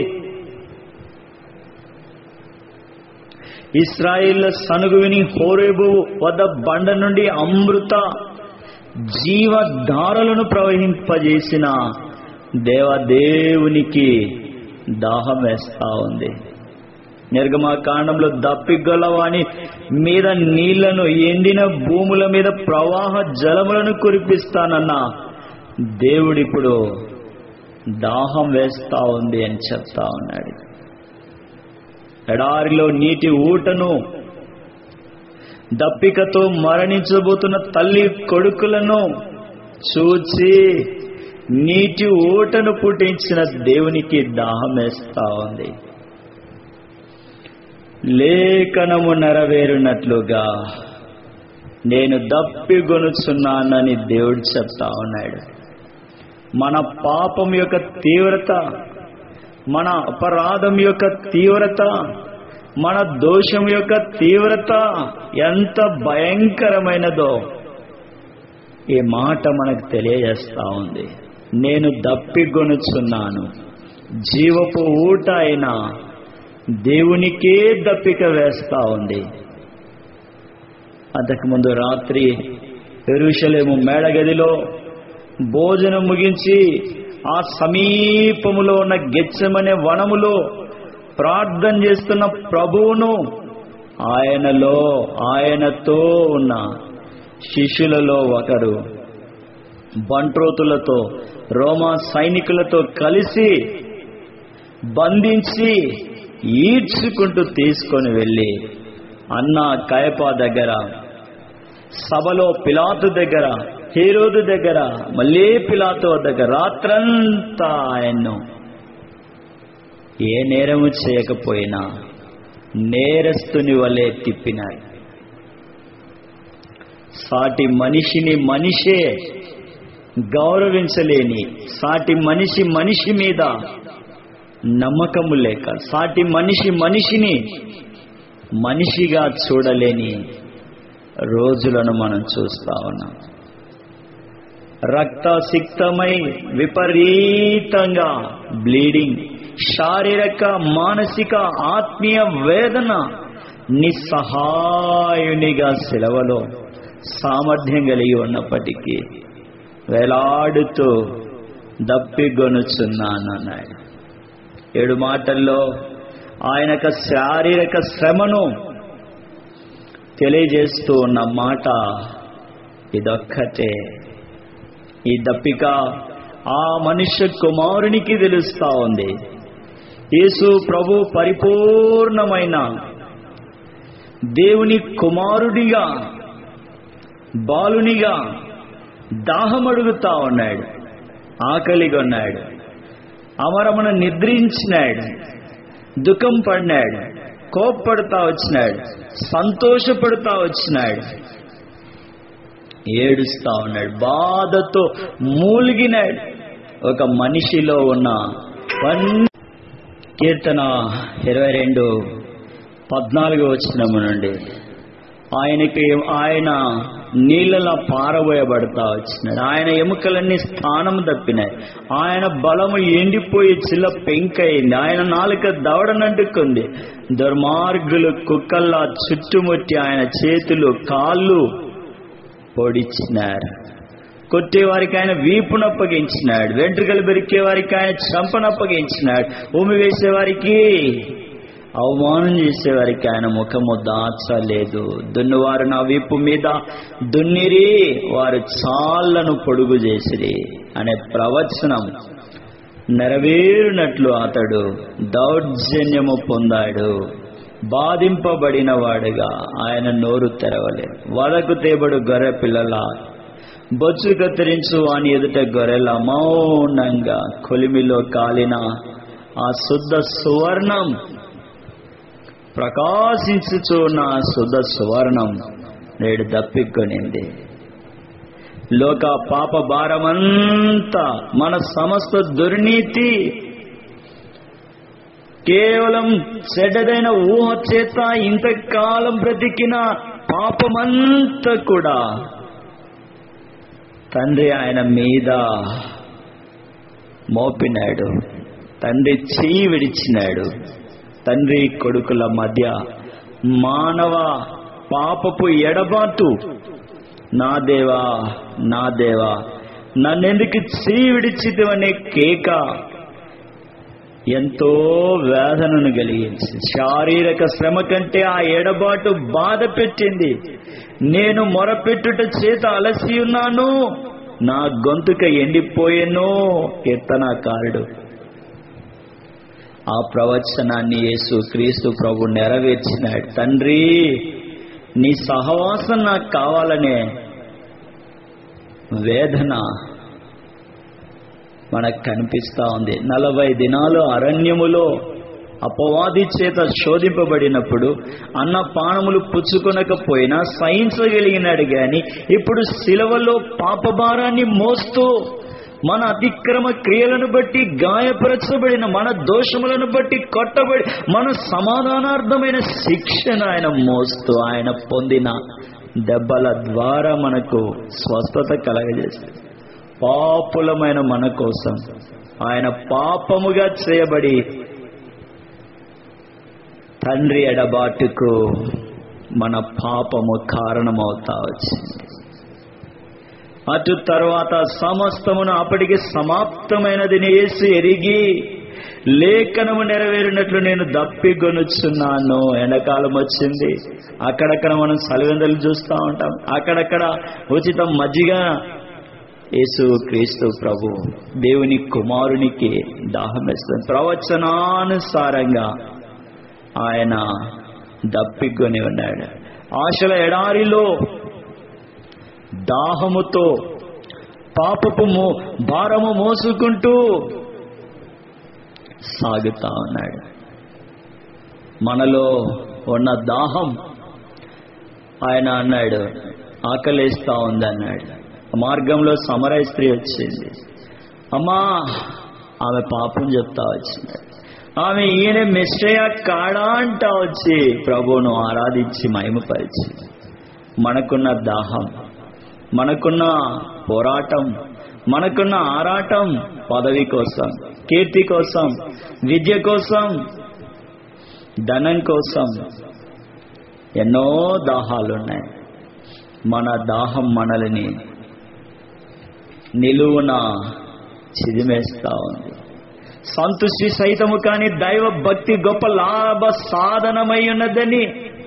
ఇస్రాయిల్ సనుగు విని హోరేబు వద్ద బండ నుండి అమృత జీవధారలను ప్రవహింపజేసిన దేవదేవునికి దాహం వేస్తా ఉంది నిర్గమాకాండంలో దప్పిగల వాని మీద నీళ్లను ఎండిన భూముల మీద ప్రవాహ జలములను కురిపిస్తానన్న దేవుడిప్పుడు దాహం వేస్తా ఉంది అని చెప్తా ఉన్నాడు ఎడారిలో నీటి ఊటను దప్పికతో మరణించబోతున్న తల్లి కొడుకులను చూచి నీటి ఊటను పుట్టించిన దేవునికి దాహం వేస్తా ఉంది లేఖనము నెరవేరునట్లుగా నేను దప్పిగొనుచున్నానని దేవుడు చెప్తా ఉన్నాడు మన పాపం యొక్క తీవ్రత మన అపరాధం యొక్క తీవ్రత మన దోషం యొక్క తీవ్రత ఎంత భయంకరమైనదో ఈ మాట మనకు తెలియజేస్తా ఉంది నేను దప్పిగొనుచున్నాను జీవపు ఊట అయిన దేవునికే దప్పిక వేస్తా ఉంది అంతకుముందు రాత్రి ఎరుషలేము మేడగదిలో భోజనం ముగించి ఆ సమీపములో ఉన్న గెచ్చమనే వనములో ప్రార్థన చేస్తున్న ప్రభువును ఆయనలో ఆయనతో ఉన్న శిష్యులలో ఒకరు బంట్రోతులతో రోమా సైనికులతో కలిసి బంధించి ఈడ్చుకుంటూ తీసుకొని వెళ్ళి అన్న కయప దగ్గర సభలో పిలాతు దగ్గర హీరోదు దగ్గర మళ్ళీ పిలాతు దగ్గర రాత్రంతా ఆయన్ను ఏ నేరము చేయకపోయినా నేరస్తుని వలె తిప్పినారు సాటి మనిషిని మనిషే గౌరవించలేని సాటి మనిషి మనిషి మీద నమ్మకము లేక సాటి మనిషి మనిషిని మనిషిగా చూడలేని రోజులను మనం చూస్తా ఉన్నాం రక్తసిక్తమై విపరీతంగా బ్లీడింగ్ శారీరక మానసిక ఆత్మీయ వేదన నిస్సహాయునిగా సెలవులో సామర్థ్యం కలిగి ఉన్నప్పటికీ వేలాడుతూ దప్పిగొనుచున్నానన్నాడు ఏడు మాటల్లో ఆయన యొక్క శారీరక శ్రమను తెలియజేస్తూ ఉన్న మాట ఇదొక్కటే ఈ దప్పిక ఆ మనుష్య కుమారునికి తెలుస్తా ఉంది యేసు ప్రభు పరిపూర్ణమైన దేవుని కుమారుడిగా బాలునిగా దాహమడుగుతా ఉన్నాడు ఆకలిగా ఉన్నాడు అమరమున నిద్రించినాడు దుఃఖం పడినాడు కోప్పడుతా వచ్చినాడు సంతోషపడుతా వచ్చినాడు ఏడుస్తా ఉన్నాడు బాధతో మూలిగినాడు ఒక మనిషిలో ఉన్న వన్ కీర్తన ఇరవై రెండు పద్నాలుగు వచ్చినము నుండి ఆయనకి ఆయన నీళ్ళలా పారబోయబడతా వచ్చినాడు ఆయన ఎముకలన్నీ స్థానం తప్పినాయి ఆయన బలము ఎండిపోయి చిల్ల పెంకయింది ఆయన నాలుక దవడనంటుకుంది దుర్మార్గులు కుక్కల్లా చుట్టుముట్టి ఆయన చేతులు కాళ్ళు పొడిచినారు కొట్టేవారికి ఆయన వీపును అప్పగించినాడు వెంట్రుకలు బెరికే వారికి ఆయన చంపను అప్పగించినాడు ఉమి వేసేవారికి అవమానం చేసేవారికి ఆయన ముఖము దాచలేదు దున్నువారు నా వీపు మీద దున్నిరి వారు చాళ్లను పొడుగు చేసిరి అనే ప్రవచనం నెరవేరునట్లు అతడు దౌర్జన్యము పొందాడు బాధింపబడిన వాడుగా ఆయన నోరు తెరవలేదు వదకు తేబడు గొర్రె పిల్లల బొచ్చు కత్తిరించు అని ఎదుట గొర్రెల మౌనంగా కొలిమిలో కాలిన ఆ శుద్ధ సువర్ణం ప్రకాశించుచున్న శుద్ధ సువర్ణం నేడు దప్పికొనింది లోక పాప భారమంతా మన సమస్త దుర్నీతి కేవలం చెడ్డదైన ఊహ చేత ఇంతకాలం బ్రతికిన పాపమంతా కూడా తండ్రి ఆయన మీద మోపినాడు తండ్రి చెయ్యి విడిచినాడు తండ్రి కొడుకుల మధ్య మానవ పాపపు ఎడబాటు నా దేవా నా దేవా నన్నెందుకు చెయ్యి విడిచితవనే కేక ఎంతో వేదనను కలిగించి శారీరక శ్రమ కంటే ఆ ఎడబాటు బాధ పెట్టింది నేను మొరపెట్టుట చేత అలసి ఉన్నాను నా గొంతుక ఎండిపోయేనో కీర్తనాకారుడు ఆ ప్రవచనాన్ని యేసు క్రీస్తు ప్రభు నెరవేర్చినాడు తండ్రి నీ సహవాసం నాకు కావాలనే వేదన మనకు కనిపిస్తా ఉంది నలభై దినాలు అరణ్యములో అపవాది చేత శోధింపబడినప్పుడు అన్న పానములు పుచ్చుకొనకపోయినా సహించగలిగినాడు గాని ఇప్పుడు శిలవలో పాపభారాన్ని మోస్తూ మన అతిక్రమ క్రియలను బట్టి గాయపరచబడిన మన దోషములను బట్టి కొట్టబడి మన సమాధానార్థమైన శిక్షను ఆయన మోస్తూ ఆయన పొందిన దెబ్బల ద్వారా మనకు స్వస్థత కలగజేస్తుంది పాపులమైన మన కోసం ఆయన పాపముగా చేయబడి తండ్రి ఎడబాటుకు మన పాపము కారణమవుతా వచ్చింది అటు తర్వాత సమస్తమును అప్పటికి సమాప్తమైనది యేసు ఎరిగి లేఖనము నెరవేరినట్లు నేను దప్పిగొనుచున్నాను ఎండాకాలం వచ్చింది అక్కడక్కడ మనం సలివెందలు చూస్తూ ఉంటాం అక్కడక్కడ ఉచిత మజ్జిగ యేసు క్రీస్తు ప్రభు దేవుని కుమారునికి దాహం వేస్తుంది ప్రవచనానుసారంగా ఆయన దప్పికొని ఉన్నాడు ఆశల ఎడారిలో దాహముతో పాపపు మో భారము మోసుకుంటూ సాగుతా ఉన్నాడు మనలో ఉన్న దాహం ఆయన అన్నాడు ఆకలేస్తా ఉందన్నాడు మార్గంలో సమరయ స్త్రీ వచ్చింది అమ్మా ఆమె పాపం చెప్తా వచ్చింది ఆమె ఈయన మిస్టయ కాడా అంటా వచ్చి ప్రభువును ఆరాధించి మహిమపరిచి మనకున్న దాహం మనకున్న పోరాటం మనకున్న ఆరాటం పదవి కోసం కీర్తి కోసం విద్య కోసం ధనం కోసం ఎన్నో దాహాలున్నాయి మన దాహం మనల్ని నిలువున చిదిమేస్తా ఉంది సంతుష్టి సహితము కాని దైవ భక్తి గొప్ప లాభ సాధనమై ఉన్నదని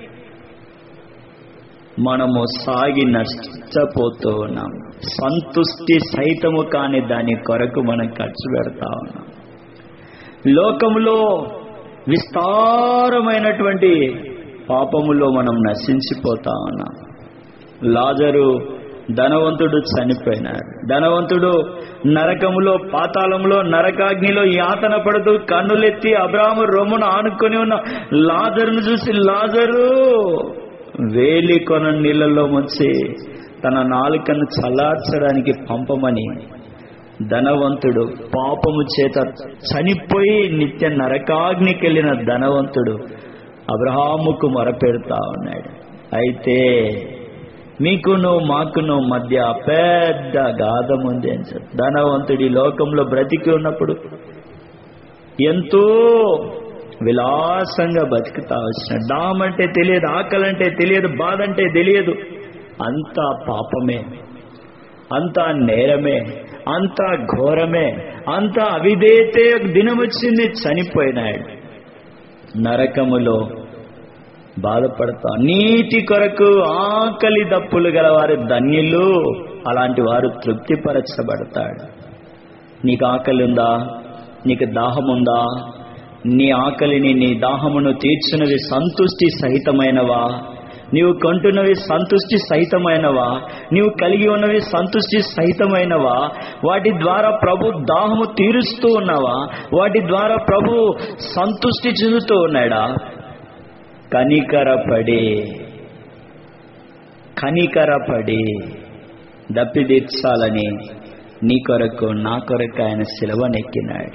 మనము సాగి నష్టపోతూ ఉన్నాం సంతుష్టి సహితము కాని దాని కొరకు మనం ఖర్చు పెడతా ఉన్నాం లోకములో విస్తారమైనటువంటి పాపములో మనం నశించిపోతా ఉన్నాం లాజరు ధనవంతుడు చనిపోయినాడు ధనవంతుడు నరకములో పాతాళంలో నరకాగ్నిలో యాతన పడుతూ కన్నులెత్తి అబ్రాహ్ము రొమ్మును ఆనుకొని ఉన్న లాజరును చూసి లాజరు వేలి కొన నీళ్ళలో ముంచి తన నాలుకను చల్లార్చడానికి పంపమని ధనవంతుడు పాపము చేత చనిపోయి నిత్య నరకాగ్నికెళ్ళిన ధనవంతుడు అబ్రహాముకు మొరపెడతా ఉన్నాడు అయితే మీకును మాకును మధ్య పెద్ద గాథం ఉంది అని చెప్పి ధనవంతుడి లోకంలో బ్రతికి ఉన్నప్పుడు ఎంతో విలాసంగా బతుకుతా వచ్చిన డామ్ అంటే తెలియదు ఆకలంటే తెలియదు బాధ అంటే తెలియదు అంతా పాపమే అంతా నేరమే అంతా ఘోరమే అంతా అవిధేతే ఒక దినం వచ్చింది చనిపోయినాడు నరకములో బాధపడతా నీటి కొరకు ఆకలి దప్పులు గల వారి ధన్యులు అలాంటి వారు తృప్తిపరచబడతాడు నీకు ఆకలి ఉందా నీకు దాహం ఉందా నీ ఆకలిని నీ దాహమును తీర్చినవి సంతుష్టి సహితమైనవా నీవు కొంటున్నవి సంతుష్టి సహితమైనవా నీవు కలిగి ఉన్నవి సంతుష్టి సహితమైనవా వాటి ద్వారా ప్రభు దాహము తీరుస్తూ ఉన్నావా వాటి ద్వారా ప్రభు సంతుష్టి చెందుతూ ఉన్నాడా కనికరపడి కనికరపడి దప్పిదీర్చాలని నీ కొరకు నా కొరకు ఆయన శిలవనెక్కినాడు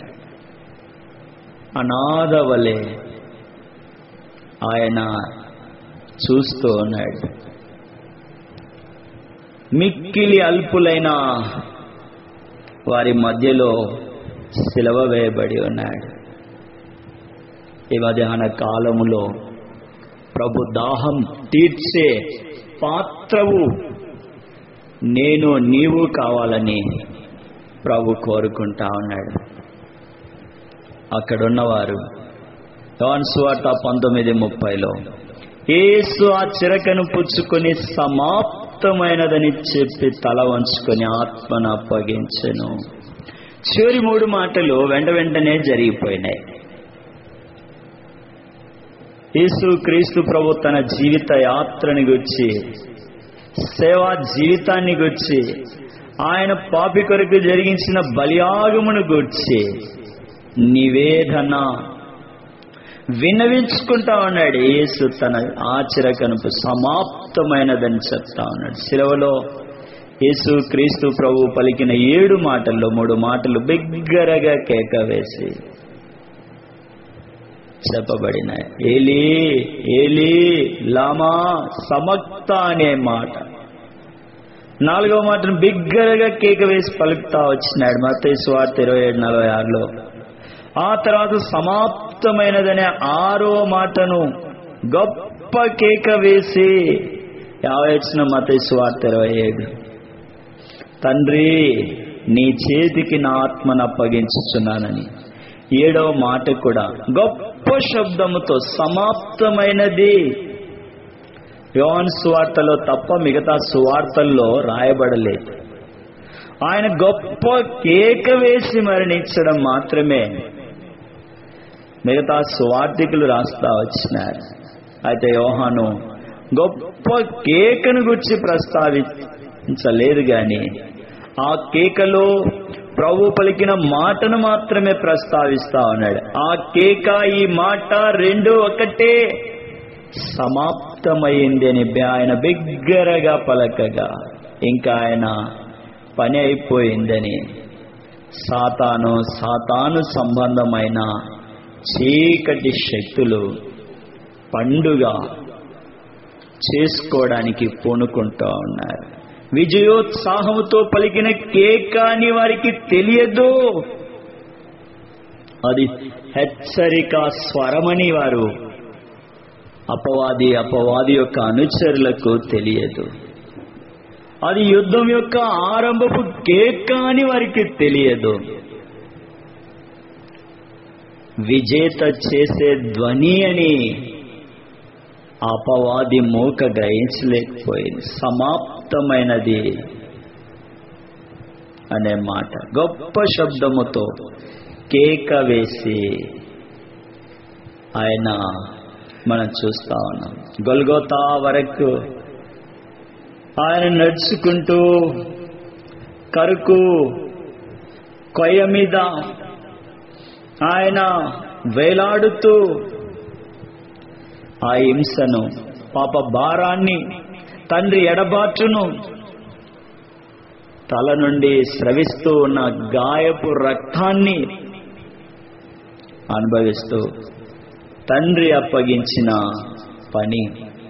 అనాథ వలె ఆయన చూస్తూ ఉన్నాడు మిక్కిలి అల్పులైన వారి మధ్యలో సిలవ వేయబడి ఉన్నాడు ఈ మధ్యాహ్న కాలములో ప్రభు దాహం తీర్చే పాత్రవు నేను నీవు కావాలని ప్రభు కోరుకుంటా ఉన్నాడు అక్కడున్నవారు యోన్ సువార్త పంతొమ్మిది ముప్పైలో ఏసు ఆ చిరకను పుచ్చుకొని సమాప్తమైనదని చెప్పి తల వంచుకొని ఆత్మను అప్పగించెను చివరి మూడు మాటలు వెంట వెంటనే జరిగిపోయినాయి యేసు క్రీస్తు ప్రభు తన జీవిత యాత్రని గుచ్చి సేవా జీవితాన్ని గుచ్చి ఆయన పాపి కొరకు జరిగించిన బలియాగమును గూర్చి నివేదన విన్నవించుకుంటా ఉన్నాడు యేసు తన ఆచరకనుపు సమాప్తమైనదని చెప్తా ఉన్నాడు శిలవలో యేసు క్రీస్తు ప్రభు పలికిన ఏడు మాటల్లో మూడు మాటలు బిగ్గరగా కేక వేసి చెప్పబడిన ఏలి ఏలి లామా సమక్త అనే మాట నాలుగవ మాటను బిగ్గరగా కేక వేసి పలుకుతా వచ్చినాడు మత స్వార్థ ఇరవై ఏడు నలభై ఆరులో ఆ తర్వాత సమాప్తమైనదనే ఆరో మాటను గొప్ప కేక వేసి యాభై వచ్చిన మత స్వార్థ ఇరవై ఏడు తండ్రి నీ చేతికి నా ఆత్మను అప్పగించుచున్నానని ఏడవ మాట కూడా గొప్ప శబ్దముతో సమాప్తమైనది యోన్ సువార్తలో తప్ప మిగతా సువార్తల్లో రాయబడలేదు ఆయన గొప్ప కేక వేసి మరణించడం మాత్రమే మిగతా సువార్థికులు రాస్తా వచ్చినారు అయితే యోహాను గొప్ప కేకను గురించి ప్రస్తావించలేదు గాని ఆ కేకలో ప్రభు పలికిన మాటను మాత్రమే ప్రస్తావిస్తా ఉన్నాడు ఆ కేక ఈ మాట రెండు ఒకటే సమాప్తమైంది అని ఆయన బిగ్గరగా పలకగా ఇంకా ఆయన పని అయిపోయిందని సాతాను సాతాను సంబంధమైన చీకటి శక్తులు పండుగ చేసుకోవడానికి పూనుకుంటూ ఉన్నారు విజయోత్సాహముతో పలికిన కేక అని వారికి తెలియదు అది హెచ్చరిక స్వరమని వారు అపవాది అపవాది యొక్క అనుచరులకు తెలియదు అది యుద్ధం యొక్క ఆరంభపు కేక అని వారికి తెలియదు విజేత చేసే ధ్వని అని అపవాది మూక గ్రహించలేకపోయింది సమాప్తమైనది అనే మాట గొప్ప శబ్దముతో కేక వేసి ఆయన మనం చూస్తా ఉన్నాం గొల్గోతా వరకు ఆయన నడుచుకుంటూ కరుకు కొయ్య మీద ఆయన వేలాడుతూ ఆ హింసను పాప భారాన్ని తండ్రి ఎడబాటును తల నుండి స్రవిస్తూ ఉన్న గాయపు రక్తాన్ని అనుభవిస్తూ తండ్రి అప్పగించిన పని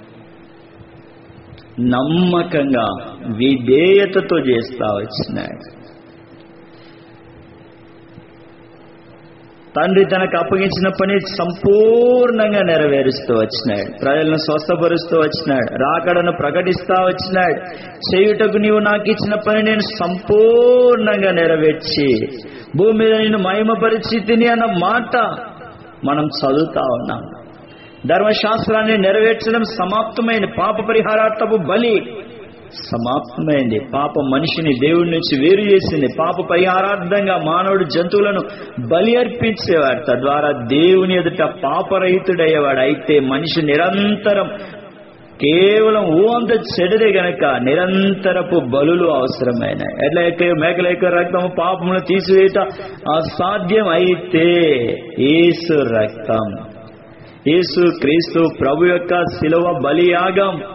నమ్మకంగా విధేయతతో చేస్తా వచ్చినాడు తండ్రి తనకు అప్పగించిన పని సంపూర్ణంగా నెరవేరుస్తూ వచ్చినాడు ప్రజలను స్వస్థపరుస్తూ వచ్చినాడు రాకడను ప్రకటిస్తా వచ్చినాడు చేయుటకు నీవు నాకు ఇచ్చిన పని నేను సంపూర్ణంగా నెరవేర్చి భూమి మీద నేను మహిమపరిచి తిని అన్న మాట మనం చదువుతా ఉన్నాం ధర్మశాస్త్రాన్ని నెరవేర్చడం సమాప్తమైన పాప పరిహారార్థపు బలి సమాప్తమైంది పాప మనిషిని దేవుడి నుంచి వేరు చేసింది పాప పరిహారార్థంగా మానవుడు జంతువులను బలి అర్పించేవాడు తద్వారా దేవుని ఎదుట పాపరహితుడయ్యేవాడు అయితే మనిషి నిరంతరం కేవలం ఊహంత చెడుదే గనక నిరంతరపు బలులు అవసరమైన ఎట్లయితే మేకల రక్తము పాపమును తీసివేయట అసాధ్యం అయితే ఏసు రక్తం యేసు క్రీస్తు ప్రభు యొక్క శిలువ బలియాగం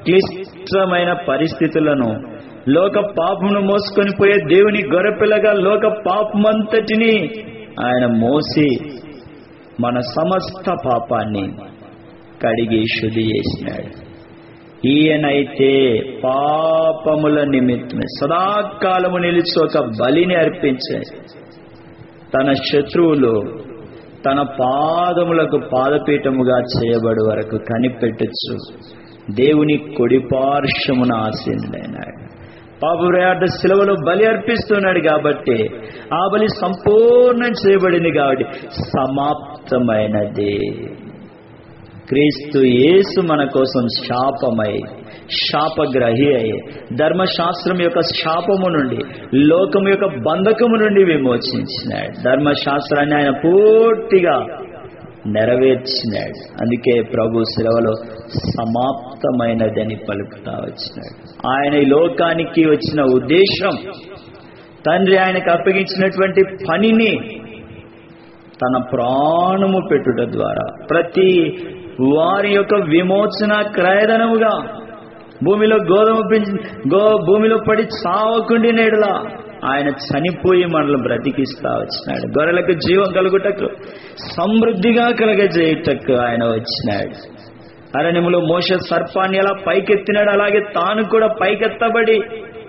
క్లిష్టమైన పరిస్థితులను లోక పాపమును మోసుకొని పోయే దేవుని గొర్రెపిల్లగా లోక పాపమంతటిని ఆయన మోసి మన సమస్త పాపాన్ని కడిగి శుద్ధి చేసినాడు ఈయనైతే పాపముల నిమిత్తమే సదాకాలము నిలిచి ఒక బలిని అర్పించాడు తన శత్రువులు తన పాదములకు పాదపీఠముగా చేయబడి వరకు కనిపెట్టచ్చు దేవుని కొడిపార్శ్వమున ఆసీనుడైనాడు పాపప్రయాట శిలవలో బలి అర్పిస్తున్నాడు కాబట్టి ఆ బలి సంపూర్ణం చేయబడింది కాబట్టి సమాప్తమైనది క్రీస్తు యేసు మన కోసం శాపమై శాపగ్రహి అయి ధర్మశాస్త్రం యొక్క శాపము నుండి లోకము యొక్క బంధకము నుండి విమోచించినాడు ధర్మశాస్త్రాన్ని ఆయన పూర్తిగా నెరవేర్చినాడు అందుకే ప్రభు శిలవలో సమాప్తమైనదని పలుకుతా వచ్చినాడు ఆయన ఈ లోకానికి వచ్చిన ఉద్దేశం తండ్రి ఆయనకు అప్పగించినటువంటి పనిని తన ప్రాణము పెట్టుట ద్వారా ప్రతి వారి యొక్క విమోచన క్రయధనముగా భూమిలో గోధుమ పిండి గో భూమిలో పడి చావకుండి నేడులా ఆయన చనిపోయి మనల్ని బ్రతికిస్తా వచ్చినాడు గొర్రెలకు జీవం కలుగుటకు సమృద్ధిగా కలగజేయుటకు ఆయన వచ్చినాడు అరణ్యములో మోస సర్పాన్ని ఎలా పైకెత్తినాడు అలాగే తాను కూడా పైకెత్తబడి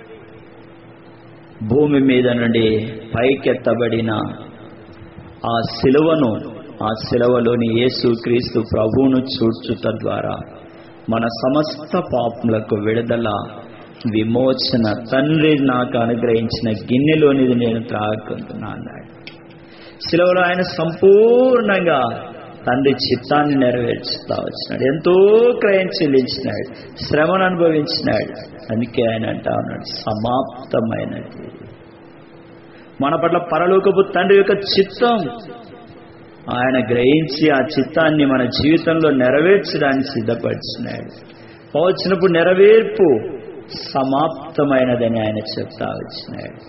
భూమి మీద నుండి పైకెత్తబడిన ఆ శిలువను ఆ శిలవలోని యేసు క్రీస్తు ప్రభువును చూడ్చుట ద్వారా మన సమస్త పాపములకు విడుదల విమోచన తండ్రి నాకు అనుగ్రహించిన గిన్నెలోనిది నేను త్రాగుకుంటున్నా అన్నాడు శిలవలో ఆయన సంపూర్ణంగా తండ్రి చిత్తాన్ని నెరవేర్చుతా వచ్చినాడు ఎంతో క్రయం చెల్లించినాడు శ్రమను అనుభవించినాడు అందుకే ఆయన అంటా ఉన్నాడు సమాప్తమైనది మన పట్ల పరలోకపు తండ్రి యొక్క చిత్తం ఆయన గ్రహించి ఆ చిత్తాన్ని మన జీవితంలో నెరవేర్చడానికి సిద్ధపరిచినాడు వచ్చినప్పుడు నెరవేర్పు సమాప్తమైనదని ఆయన చెప్తా వచ్చినాడు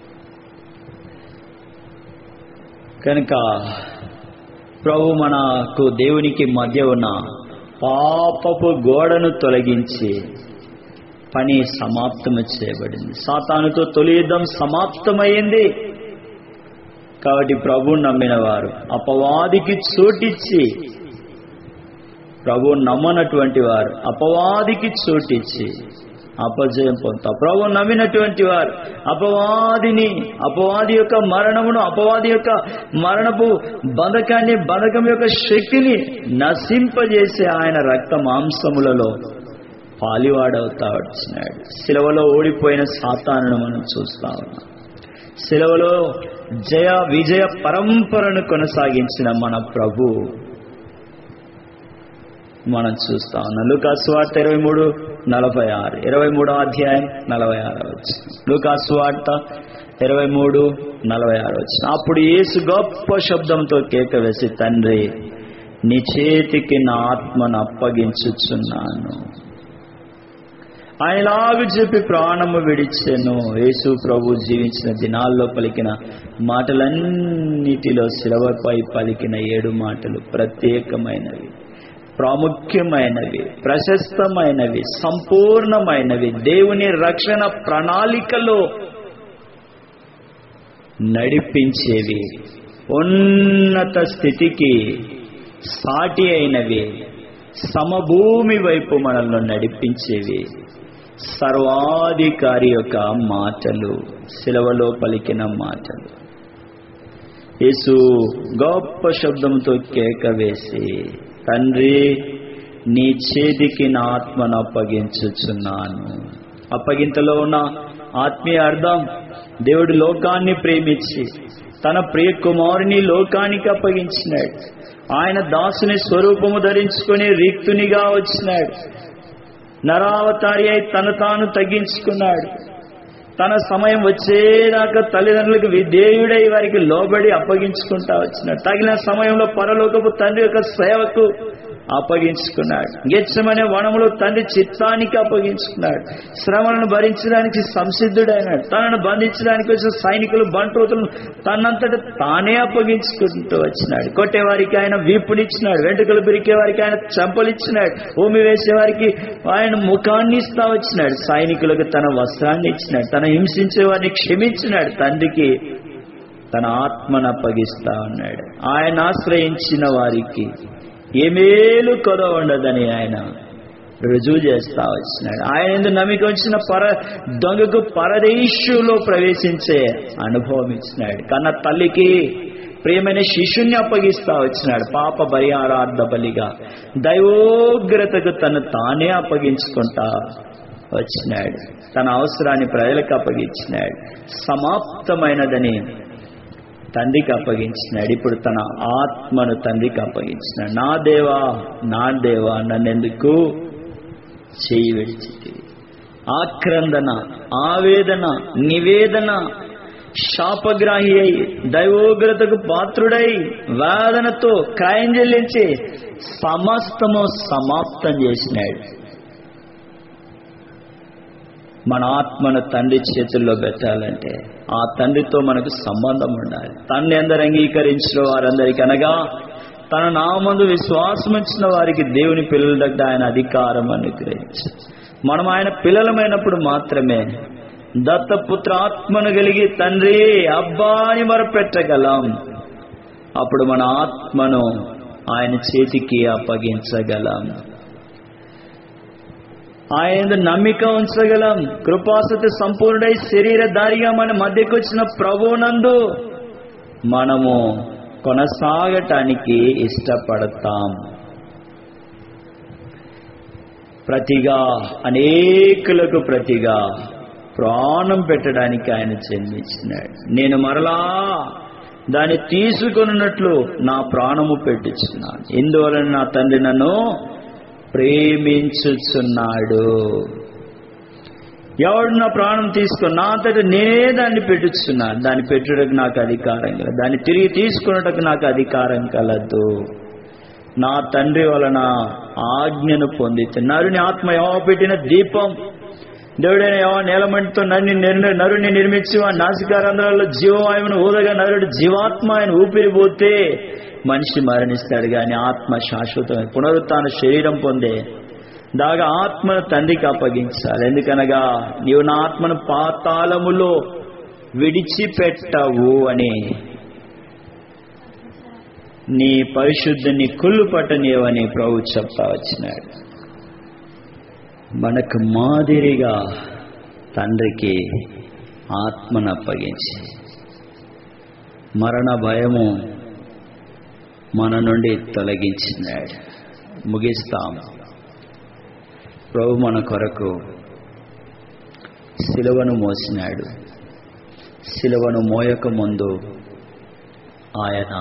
కనుక ప్రభు మనకు దేవునికి మధ్య ఉన్న పాపపు గోడను తొలగించి పని సమాప్తము చేయబడింది సాతానుతో తొలి యుద్ధం సమాప్తమైంది కాబట్టి ప్రభు నమ్మిన వారు అపవాదికి చోటిచ్చి ప్రభు నమ్మనటువంటి వారు అపవాదికి చోటిచ్చి అపజయం పొందుతారు ప్రభు నమ్మినటువంటి వారు అపవాదిని అపవాది యొక్క మరణమును అపవాది యొక్క మరణపు బంధకాన్ని బంధకం యొక్క శక్తిని నశింపజేసే ఆయన రక్త మాంసములలో పాలివాడవుతా వచ్చినాడు శిలవలో ఓడిపోయిన సాతాను మనం చూస్తా ఉన్నాం శిలవలో జయ విజయ పరంపరను కొనసాగించిన మన ప్రభు మనం చూస్తా ఉన్నాం లుకాస్వార్త ఇరవై మూడు నలభై ఆరు ఇరవై మూడో అధ్యాయం నలభై ఆరు వచ్చి లుకాస్వార్త ఇరవై మూడు నలభై ఆరు వచ్చి అప్పుడు యేసు గొప్ప శబ్దంతో కేక వేసి తండ్రి నీ చేతికి నా ఆత్మను అప్పగించుచున్నాను ఆయనలాగు చెప్పి ప్రాణము విడిచెను యేసు ప్రభు జీవించిన దినాల్లో పలికిన మాటలన్నిటిలో శిలవపై పలికిన ఏడు మాటలు ప్రత్యేకమైనవి ప్రాముఖ్యమైనవి ప్రశస్తమైనవి సంపూర్ణమైనవి దేవుని రక్షణ ప్రణాళికలో నడిపించేవి ఉన్నత స్థితికి సాటి అయినవి సమభూమి వైపు మనల్ని నడిపించేవి సర్వాధికారి యొక్క మాటలు శిలవలో పలికిన మాటలు యేసు గొప్ప శబ్దంతో కేక వేసి తండ్రి నీ చేతికి నా ఆత్మను అప్పగించుచున్నాను అప్పగింతలో ఉన్న ఆత్మీయ అర్థం దేవుడు లోకాన్ని ప్రేమించి తన ప్రియ కుమారుని లోకానికి అప్పగించినాడు ఆయన దాసుని స్వరూపము ధరించుకుని రిక్తునిగా వచ్చినాడు నరావతారి అయి తను తాను తగ్గించుకున్నాడు తన సమయం వచ్చేదాకా తల్లిదండ్రులకు విధేయుడై వారికి లోబడి అప్పగించుకుంటా వచ్చినాడు తగిన సమయంలో పరలోకపు తండ్రి యొక్క సేవకు అప్పగించుకున్నాడు గెచ్చమనే వనములో తండ్రి చిత్తానికి అప్పగించుకున్నాడు శ్రమలను భరించడానికి సంసిద్ధుడైనాడు తనను బంధించడానికి వచ్చిన సైనికులు బంట్రోతులను తనంతట తానే అప్పగించుకుంటూ వచ్చినాడు కొట్టేవారికి ఆయన వీపునిచ్చినాడు వెంట్రుకలు పిరికే వారికి ఆయన చెంపలిచ్చినాడు భూమి వేసేవారికి ఆయన ముఖాన్ని ఇస్తా వచ్చినాడు సైనికులకు తన వస్త్రాన్ని ఇచ్చినాడు తన హింసించే వారిని క్షమించినాడు తండ్రికి తన ఆత్మను అప్పగిస్తా ఉన్నాడు ఆయన ఆశ్రయించిన వారికి ఏ మేలు కొద ఉండదని ఆయన రుజువు చేస్తా వచ్చినాడు ఆయన ఎందుకు నమ్మిక వచ్చిన పర దొంగకు పరదేశులో ప్రవేశించే అనుభవం ఇచ్చినాడు కన్న తల్లికి ప్రియమైన శిష్యుని అప్పగిస్తా వచ్చినాడు పాప పరిహారార్థ బలిగా దైవోగ్రతకు తను తానే అప్పగించుకుంటా వచ్చినాడు తన అవసరాన్ని ప్రజలకు అప్పగించినాడు సమాప్తమైనదని తండ్రికి అప్పగించినాడు ఇప్పుడు తన ఆత్మను తండ్రికి అప్పగించినాడు నా దేవా నా దేవా నన్నెందుకు చేయి విడిచితివి ఆక్రందన ఆవేదన నివేదన శాపగ్రాహి అయి దైవోగ్రతకు పాత్రుడై వేదనతో క్రయం చెల్లించి సమస్తము సమాప్తం చేసినాడు మన ఆత్మను తండ్రి చేతుల్లో పెట్టాలంటే ఆ తండ్రితో మనకు సంబంధం ఉండాలి తండ్రి అందరు అంగీకరించిన వారందరికీ అనగా తన నామందు విశ్వాసం ఇచ్చిన వారికి దేవుని పిల్లల దగ్గర ఆయన అధికారం అనుగ్రహించి మనం ఆయన పిల్లలమైనప్పుడు మాత్రమే దత్తపుత్ర ఆత్మను కలిగి తండ్రి అబ్బాని మొరపెట్టగలం అప్పుడు మన ఆత్మను ఆయన చేతికి అప్పగించగలం ఆయన నమ్మిక ఉంచగలం కృపాసతి సంపూర్ణై శరీరధారిగా మన మధ్యకు వచ్చిన ప్రభునందు మనము కొనసాగటానికి ఇష్టపడతాం ప్రతిగా అనేకులకు ప్రతిగా ప్రాణం పెట్టడానికి ఆయన జన్మించినాడు నేను మరలా దాన్ని తీసుకొనున్నట్లు నా ప్రాణము పెట్టుచున్నాను ఇందువలన నా తండ్రి నన్ను ప్రేమించుచున్నాడు ఎవడు నా ప్రాణం తీసుకుని నా అంతటి నేనే దాన్ని పెట్టుచున్నాను దాన్ని పెట్టుటకు నాకు అధికారం కలదు దాన్ని తిరిగి తీసుకున్నటకు నాకు అధికారం కలదు నా తండ్రి వలన ఆజ్ఞను పొందుతున్నారు నీ ఆత్మ ఎవో పెట్టిన దీపం దేవుడైన ఎవో నేలమంటితో నన్ను నిర్- నరుని నిర్మించి ఆ నాసికారంధ్రాల్లో జీవవాయువును ఊదగా నరుడు జీవాత్మ ఆయన ఊపిరి పోతే మనిషి మరణిస్తాడు కానీ ఆత్మ శాశ్వతమైన పునరుత్న శరీరం పొందే దాగా ఆత్మను తండ్రికి అప్పగించాలి ఎందుకనగా నీవు నా ఆత్మను పాతాళములో విడిచిపెట్టవు అని నీ పరిశుద్ధిని కుళ్ళు పట్టనీయవని ప్రభు చెప్తా వచ్చినాడు మనకు మాదిరిగా తండ్రికి ఆత్మను అప్పగించి మరణ భయము మన నుండి తొలగించినాడు ముగిస్తాం ప్రభు మన కొరకు శిలువను మోసినాడు శిలువను మోయక ముందు ఆయన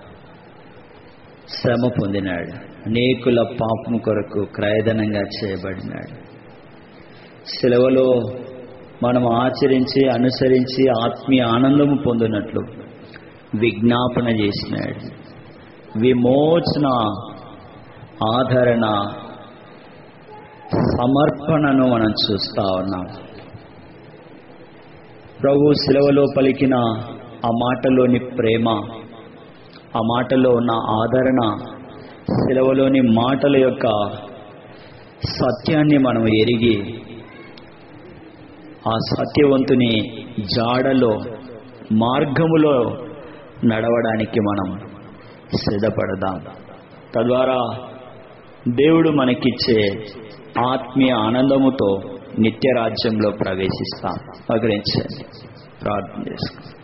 శ్రమ పొందినాడు అనేకుల పాపం కొరకు క్రయధనంగా చేయబడినాడు శిలవలో మనం ఆచరించి అనుసరించి ఆత్మీయ ఆనందము పొందినట్లు విజ్ఞాపన చేసినాడు విమోచన ఆదరణ సమర్పణను మనం చూస్తా ఉన్నాం ప్రభు శిలవలో పలికిన ఆ మాటలోని ప్రేమ ఆ మాటలో ఉన్న ఆదరణ శిలవలోని మాటల యొక్క సత్యాన్ని మనం ఎరిగి ఆ సత్యవంతుని జాడలో మార్గములో నడవడానికి మనం సిద్ధపడదాం తద్వారా దేవుడు మనకిచ్చే ఆత్మీయ ఆనందముతో నిత్య రాజ్యంలో ప్రవేశిస్తాం అగ్రహించండి ప్రార్థన చేసుకుంటాం